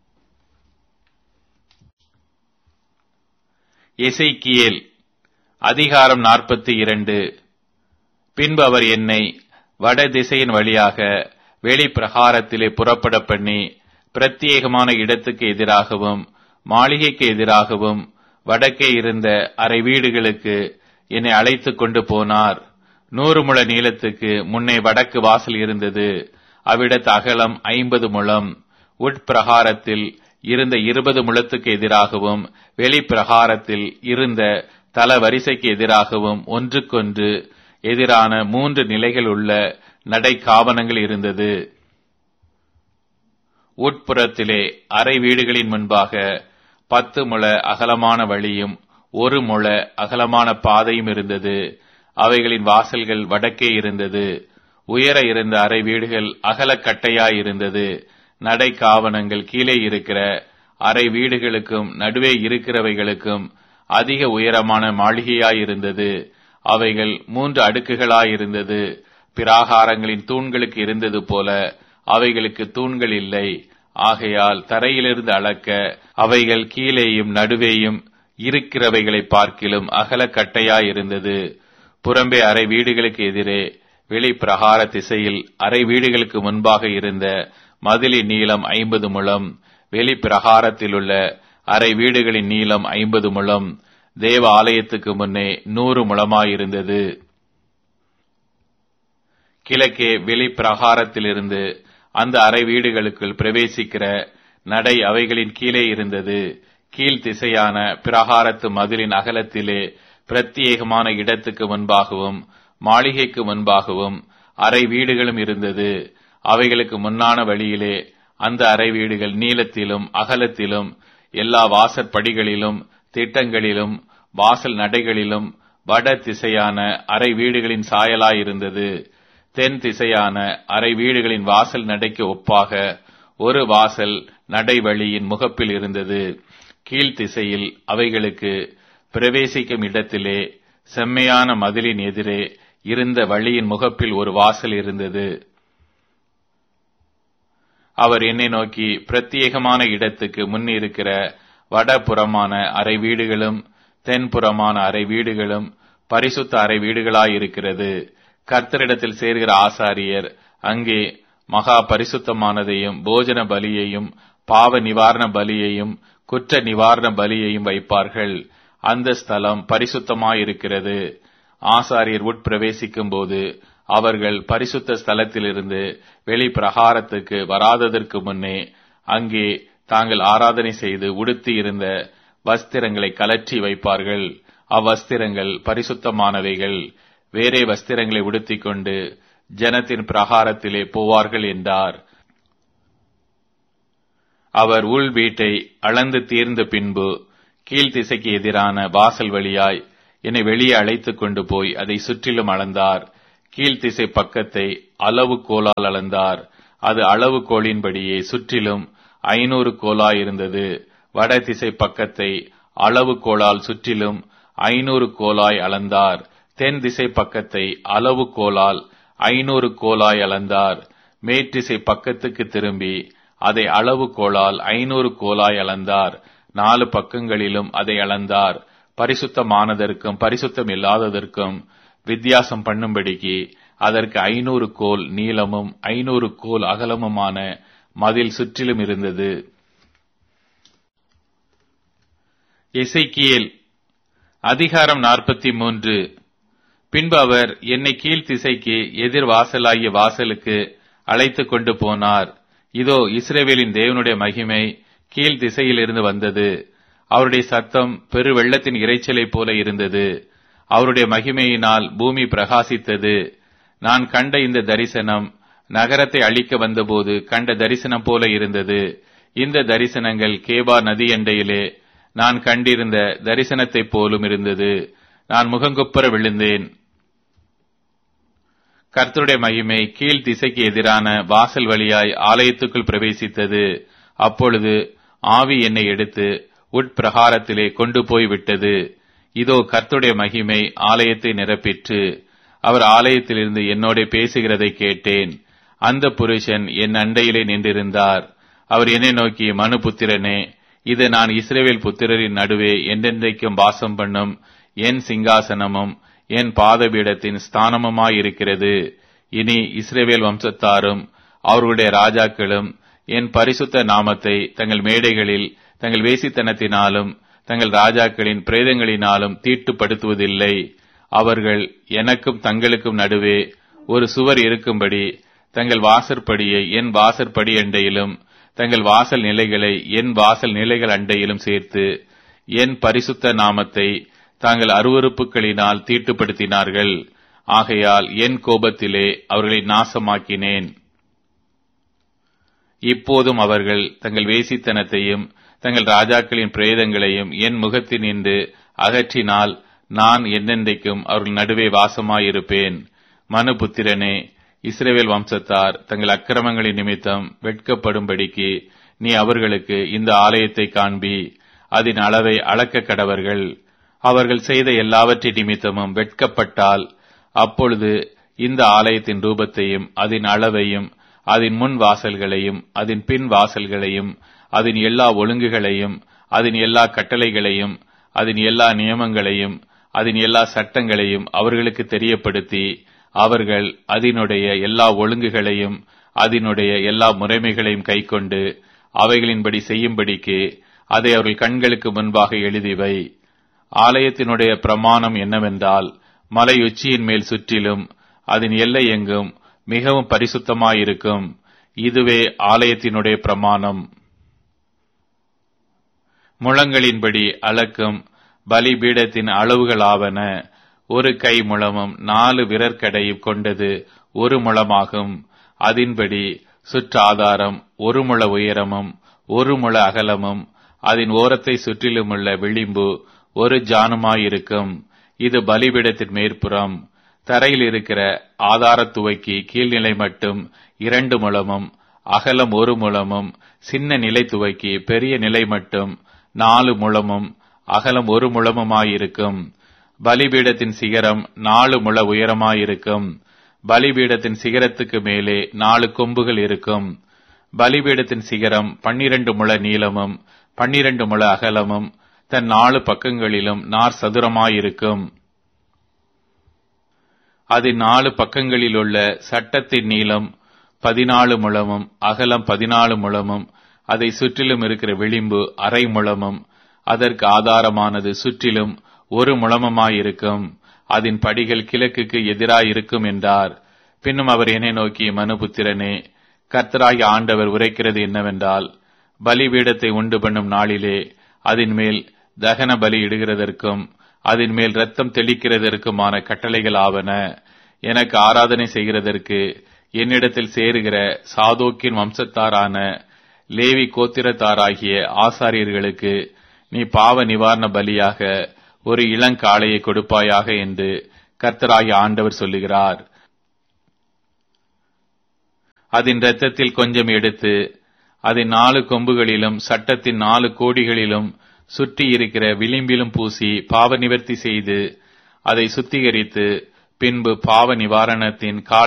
எசைக்கியேல் அதிகாரம் நாற்பத்தி இரண்டு பின்பு அவர் என்னை வட திசையின் வழியாக வெளிப்பிரகாரத்திலே புறப்பட பண்ணி பிரத்யேகமான இடத்துக்கு எதிராகவும் மாளிகைக்கு எதிராகவும் வடக்கே இருந்த அரை வீடுகளுக்கு என்னை அழைத்துக் கொண்டு போனார் நூறு முழ நீளத்துக்கு முன்னே வடக்கு வாசல் இருந்தது அவ்விடத்து அகலம் ஐம்பது முழம் உட்பிரகாரத்தில் இருந்த இருபது முழத்துக்கு எதிராகவும் வெளிப்பிரகாரத்தில் இருந்த தல வரிசைக்கு எதிராகவும் ஒன்றுக்கொன்று எதிரான மூன்று நிலைகள் உள்ள நடை காவனங்கள் இருந்தது உட்புறத்திலே அறை வீடுகளின் முன்பாக பத்து முழ அகலமான வழியும் ஒரு முழ அகலமான பாதையும் இருந்தது அவைகளின் வாசல்கள் வடக்கே இருந்தது உயர இருந்த அறை வீடுகள் அகலக்கட்டையாய் இருந்தது நடை காவனங்கள் கீழே இருக்கிற அறை வீடுகளுக்கும் நடுவே இருக்கிறவைகளுக்கும் அதிக உயரமான மாளிகையாயிருந்தது அவைகள் மூன்று அடுக்குகளாயிருந்தது பிராகாரங்களின் தூண்களுக்கு இருந்தது போல அவைகளுக்கு தூண்கள் இல்லை ஆகையால் தரையிலிருந்து அளக்க அவைகள் கீழேயும் நடுவேயும் இருக்கிறவைகளை பார்க்கிலும் அகலக்கட்டையாயிருந்தது புறம்பே அறை வீடுகளுக்கு எதிரே வெளிப்பிரகார திசையில் அறை வீடுகளுக்கு முன்பாக இருந்த மதிலின் நீளம் ஐம்பது முழம் வெளிப்பிரகாரத்திலுள்ள அறை வீடுகளின் நீளம் ஐம்பது முழம் தேவ ஆலயத்துக்கு முன்னே நூறு முழமாயிருந்தது கிழக்கே வெளிப்பிரகாரத்திலிருந்து அந்த அறை வீடுகளுக்குள் பிரவேசிக்கிற நடை அவைகளின் கீழே இருந்தது கீழ் திசையான பிரகாரத்து மதிலின் அகலத்திலே பிரத்யேகமான இடத்துக்கு முன்பாகவும் மாளிகைக்கு முன்பாகவும் அறை வீடுகளும் இருந்தது அவைகளுக்கு முன்னான வழியிலே அந்த அறை வீடுகள் நீளத்திலும் அகலத்திலும் எல்லா வாசற்படிகளிலும் திட்டங்களிலும் வாசல் நடைகளிலும் வட திசையான அறை வீடுகளின் சாயலாயிருந்தது தென் திசையான அறை வீடுகளின் வாசல் நடைக்கு ஒப்பாக ஒரு வாசல் நடைவழியின் முகப்பில் இருந்தது கீழ் திசையில் அவைகளுக்கு பிரவேசிக்கும் இடத்திலே செம்மையான மதிலின் எதிரே இருந்த வழியின் முகப்பில் ஒரு வாசல் இருந்தது அவர் என்னை நோக்கி பிரத்யேகமான இடத்துக்கு முன் இருக்கிற வடபுறமான அறை வீடுகளும் தென்புறமான அறை வீடுகளும் பரிசுத்த அறை வீடுகளாயிருக்கிறது கர்த்தரிடத்தில் சேர்கிற ஆசாரியர் அங்கே மகா பரிசுத்தமானதையும் போஜன பலியையும் பாவ நிவாரண பலியையும் குற்ற நிவாரண பலியையும் வைப்பார்கள் அந்த ஸ்தலம் பரிசுத்தமாயிருக்கிறது ஆசாரியர் உட்பிரவேசிக்கும் போது அவர்கள் பரிசுத்த ஸ்தலத்திலிருந்து வெளி பிரகாரத்துக்கு வராததற்கு முன்னே அங்கே தாங்கள் ஆராதனை செய்து உடுத்தி இருந்த வஸ்திரங்களை கலற்றி வைப்பார்கள் அவ்வஸ்திரங்கள் பரிசுத்தமானவைகள் வேறே வஸ்திரங்களை உடுத்திக் கொண்டு ஜனத்தின் பிரகாரத்திலே போவார்கள் என்றார் அவர் உள் வீட்டை அளந்து தீர்ந்த பின்பு கீழ்த்திசைக்கு எதிரான வாசல் வழியாய் என்னை வெளியே அழைத்துக் கொண்டு போய் அதை சுற்றிலும் அளந்தார் கீழ்த்திசை பக்கத்தை அளவு கோலால் அளந்தார் அது அளவு கோலின்படியே சுற்றிலும் ஐநூறு கோலாய் இருந்தது வடதிசை பக்கத்தை அளவு கோலால் சுற்றிலும் ஐநூறு கோலாய் அளந்தார் தென் திசை பக்கத்தை அளவு கோலால் ஐநூறு கோலாய் அளந்தார் மேற்றிசை பக்கத்துக்கு திரும்பி அதை அளவு கோலால் ஐநூறு கோலாய் அளந்தார் நாலு பக்கங்களிலும் அதை அளந்தார் பரிசுத்தமானதற்கும் பரிசுத்தம் இல்லாததற்கும் வித்தியாசம் பண்ணும்படிக்கு அதற்கு ஐநூறு கோல் நீளமும் ஐநூறு கோல் அகலமுமான மதில் சுற்றிலும் இருந்தது எசைக்கியேல் அதிகாரம் நாற்பத்தி மூன்று பின்பு அவர் என்னை கீழ் திசைக்கு எதிர் வாசலாகிய வாசலுக்கு அழைத்துக் கொண்டு போனார் இதோ இஸ்ரேவேலின் தேவனுடைய மகிமை கீழ் திசையிலிருந்து வந்தது அவருடைய சத்தம் பெரு வெள்ளத்தின் இரைச்சலைப் போல இருந்தது அவருடைய மகிமையினால் பூமி பிரகாசித்தது நான் கண்ட இந்த தரிசனம் நகரத்தை அழிக்க வந்தபோது கண்ட தரிசனம் போல இருந்தது இந்த தரிசனங்கள் கேபா நதி எண்டையிலே நான் கண்டிருந்த தரிசனத்தைப் போலும் இருந்தது நான் முகங்குப்புற விழுந்தேன் கர்த்தருடைய மகிமை கீழ் திசைக்கு எதிரான வாசல் வழியாய் ஆலயத்துக்குள் பிரவேசித்தது அப்பொழுது ஆவி என்னை எடுத்து உட்பிரகாரத்திலே கொண்டு போய் விட்டது இதோ கர்த்தருடைய மகிமை ஆலயத்தை நிரப்பிற்று அவர் ஆலயத்திலிருந்து என்னோட பேசுகிறதை கேட்டேன் அந்த புருஷன் என் அண்டையிலே நின்றிருந்தார் அவர் என்னை நோக்கி மனு புத்திரனே இது நான் இஸ்ரேவேல் புத்திரரின் நடுவே என்றென்றைக்கும் வாசம் பண்ணும் என் சிங்காசனமும் என் பாதபீடத்தின் ஸ்தானமுமாயிருக்கிறது இனி இஸ்ரேவேல் வம்சத்தாரும் அவர்களுடைய ராஜாக்களும் என் பரிசுத்த நாமத்தை தங்கள் மேடைகளில் தங்கள் வேசித்தனத்தினாலும் தங்கள் ராஜாக்களின் பிரேதங்களினாலும் தீட்டுப்படுத்துவதில்லை அவர்கள் எனக்கும் தங்களுக்கும் நடுவே ஒரு சுவர் இருக்கும்படி தங்கள் வாசற்படியை என் வாசற்படி அண்டையிலும் தங்கள் வாசல் நிலைகளை என் வாசல் நிலைகள் அண்டையிலும் சேர்த்து என் பரிசுத்த நாமத்தை தாங்கள் அருவறுப்புகளினால் தீட்டுப்படுத்தினார்கள் ஆகையால் என் கோபத்திலே அவர்களை நாசமாக்கினேன் இப்போதும் அவர்கள் தங்கள் வேசித்தனத்தையும் தங்கள் ராஜாக்களின் பிரேதங்களையும் என் முகத்தினின்று அகற்றினால் நான் என்னென்றைக்கும் அவர்கள் நடுவே வாசமாயிருப்பேன் மனுபுத்திரனே இஸ்ரேவேல் வம்சத்தார் தங்கள் அக்கிரமங்களின் நிமித்தம் வெட்கப்படும்படிக்கு நீ அவர்களுக்கு இந்த ஆலயத்தை காண்பி அதன் அளவை அளக்க கடவர்கள் அவர்கள் செய்த எல்லாவற்றின் நிமித்தமும் வெட்கப்பட்டால் அப்பொழுது இந்த ஆலயத்தின் ரூபத்தையும் அதன் அளவையும் அதன் முன் வாசல்களையும் அதன் பின் வாசல்களையும் அதன் எல்லா ஒழுங்குகளையும் அதன் எல்லா கட்டளைகளையும் அதன் எல்லா நியமங்களையும் அதன் எல்லா சட்டங்களையும் அவர்களுக்கு தெரியப்படுத்தி அவர்கள் அதனுடைய எல்லா ஒழுங்குகளையும் அதனுடைய எல்லா முறைமைகளையும் கைக்கொண்டு அவைகளின்படி செய்யும்படிக்கு அதை அவர்கள் கண்களுக்கு முன்பாக எழுதிவை ஆலயத்தினுடைய பிரமாணம் என்னவென்றால் மலை உச்சியின் மேல் சுற்றிலும் அதன் எல்லை எங்கும் மிகவும் பரிசுத்தமாயிருக்கும் இதுவே ஆலயத்தினுடைய பிரமாணம் முழங்களின்படி அளக்கும் பலிபீடத்தின் அளவுகளாவன ஒரு கை முழமும் நாலு விரற்கடையும் கொண்டது ஒரு முழமாகும் அதன்படி சுற்றாதாரம் ஒரு முழ உயரமும் ஒரு முழ அகலமும் அதன் ஓரத்தை சுற்றிலுமுள்ள விளிம்பு ஒரு ஜானுமாயிருக்கும் இது பலிபீடத்தின் மேற்புறம் தரையில் இருக்கிற ஆதாரத்துவைக்கு கீழ்நிலை மட்டும் இரண்டு முழமும் அகலம் ஒரு முழமும் சின்ன நிலை துவைக்கு பெரிய நிலை மட்டும் நாலு முழமும் அகலம் ஒரு முழமுமாயிருக்கும் பலிபீடத்தின் சிகரம் நாலு முழ உயரமாயிருக்கும் பலிபீடத்தின் சிகரத்துக்கு மேலே நாலு கொம்புகள் இருக்கும் பலிபீடத்தின் சிகரம் பன்னிரண்டு முழ நீளமும் பன்னிரண்டு முழ அகலமும் தன் நாலு பக்கங்களிலும் நார் சதுரமாயிருக்கும் அதன் நாலு பக்கங்களிலுள்ள சட்டத்தின் நீளம் பதினாலு முழமும் அகலம் பதினாலு முழமும் அதை சுற்றிலும் இருக்கிற விளிம்பு அரை முழமும் அதற்கு ஆதாரமானது சுற்றிலும் ஒரு முழமுமாயிருக்கும் அதன் படிகள் கிழக்குக்கு எதிராயிருக்கும் என்றார் பின்னும் அவர் என்னை நோக்கி மனுபுத்திரனே கர்த்தராகி ஆண்டவர் உரைக்கிறது என்னவென்றால் பலிபீடத்தை உண்டு பண்ணும் நாளிலே அதன் மேல் தகன பலி இடுகிறதற்கும் அதன் மேல் ரத்தம் தெளிக்கிறதற்குமான கட்டளைகள் ஆவன எனக்கு ஆராதனை செய்கிறதற்கு என்னிடத்தில் சேருகிற சாதோக்கின் வம்சத்தாரான லேவி கோத்திரத்தாராகிய ஆசாரியர்களுக்கு நீ பாவ நிவாரண பலியாக ஒரு இளங்காளையை கொடுப்பாயாக என்று கர்த்தராகிய ஆண்டவர் சொல்லுகிறார் அதன் இரத்தத்தில் கொஞ்சம் எடுத்து அதன் நாலு கொம்புகளிலும் சட்டத்தின் நாலு கோடிகளிலும் சுற்றி இருக்கிற விளிம்பிலும் பூசி பாவ நிவர்த்தி செய்து அதை சுத்திகரித்து பின்பு பாவ நிவாரணத்தின் கால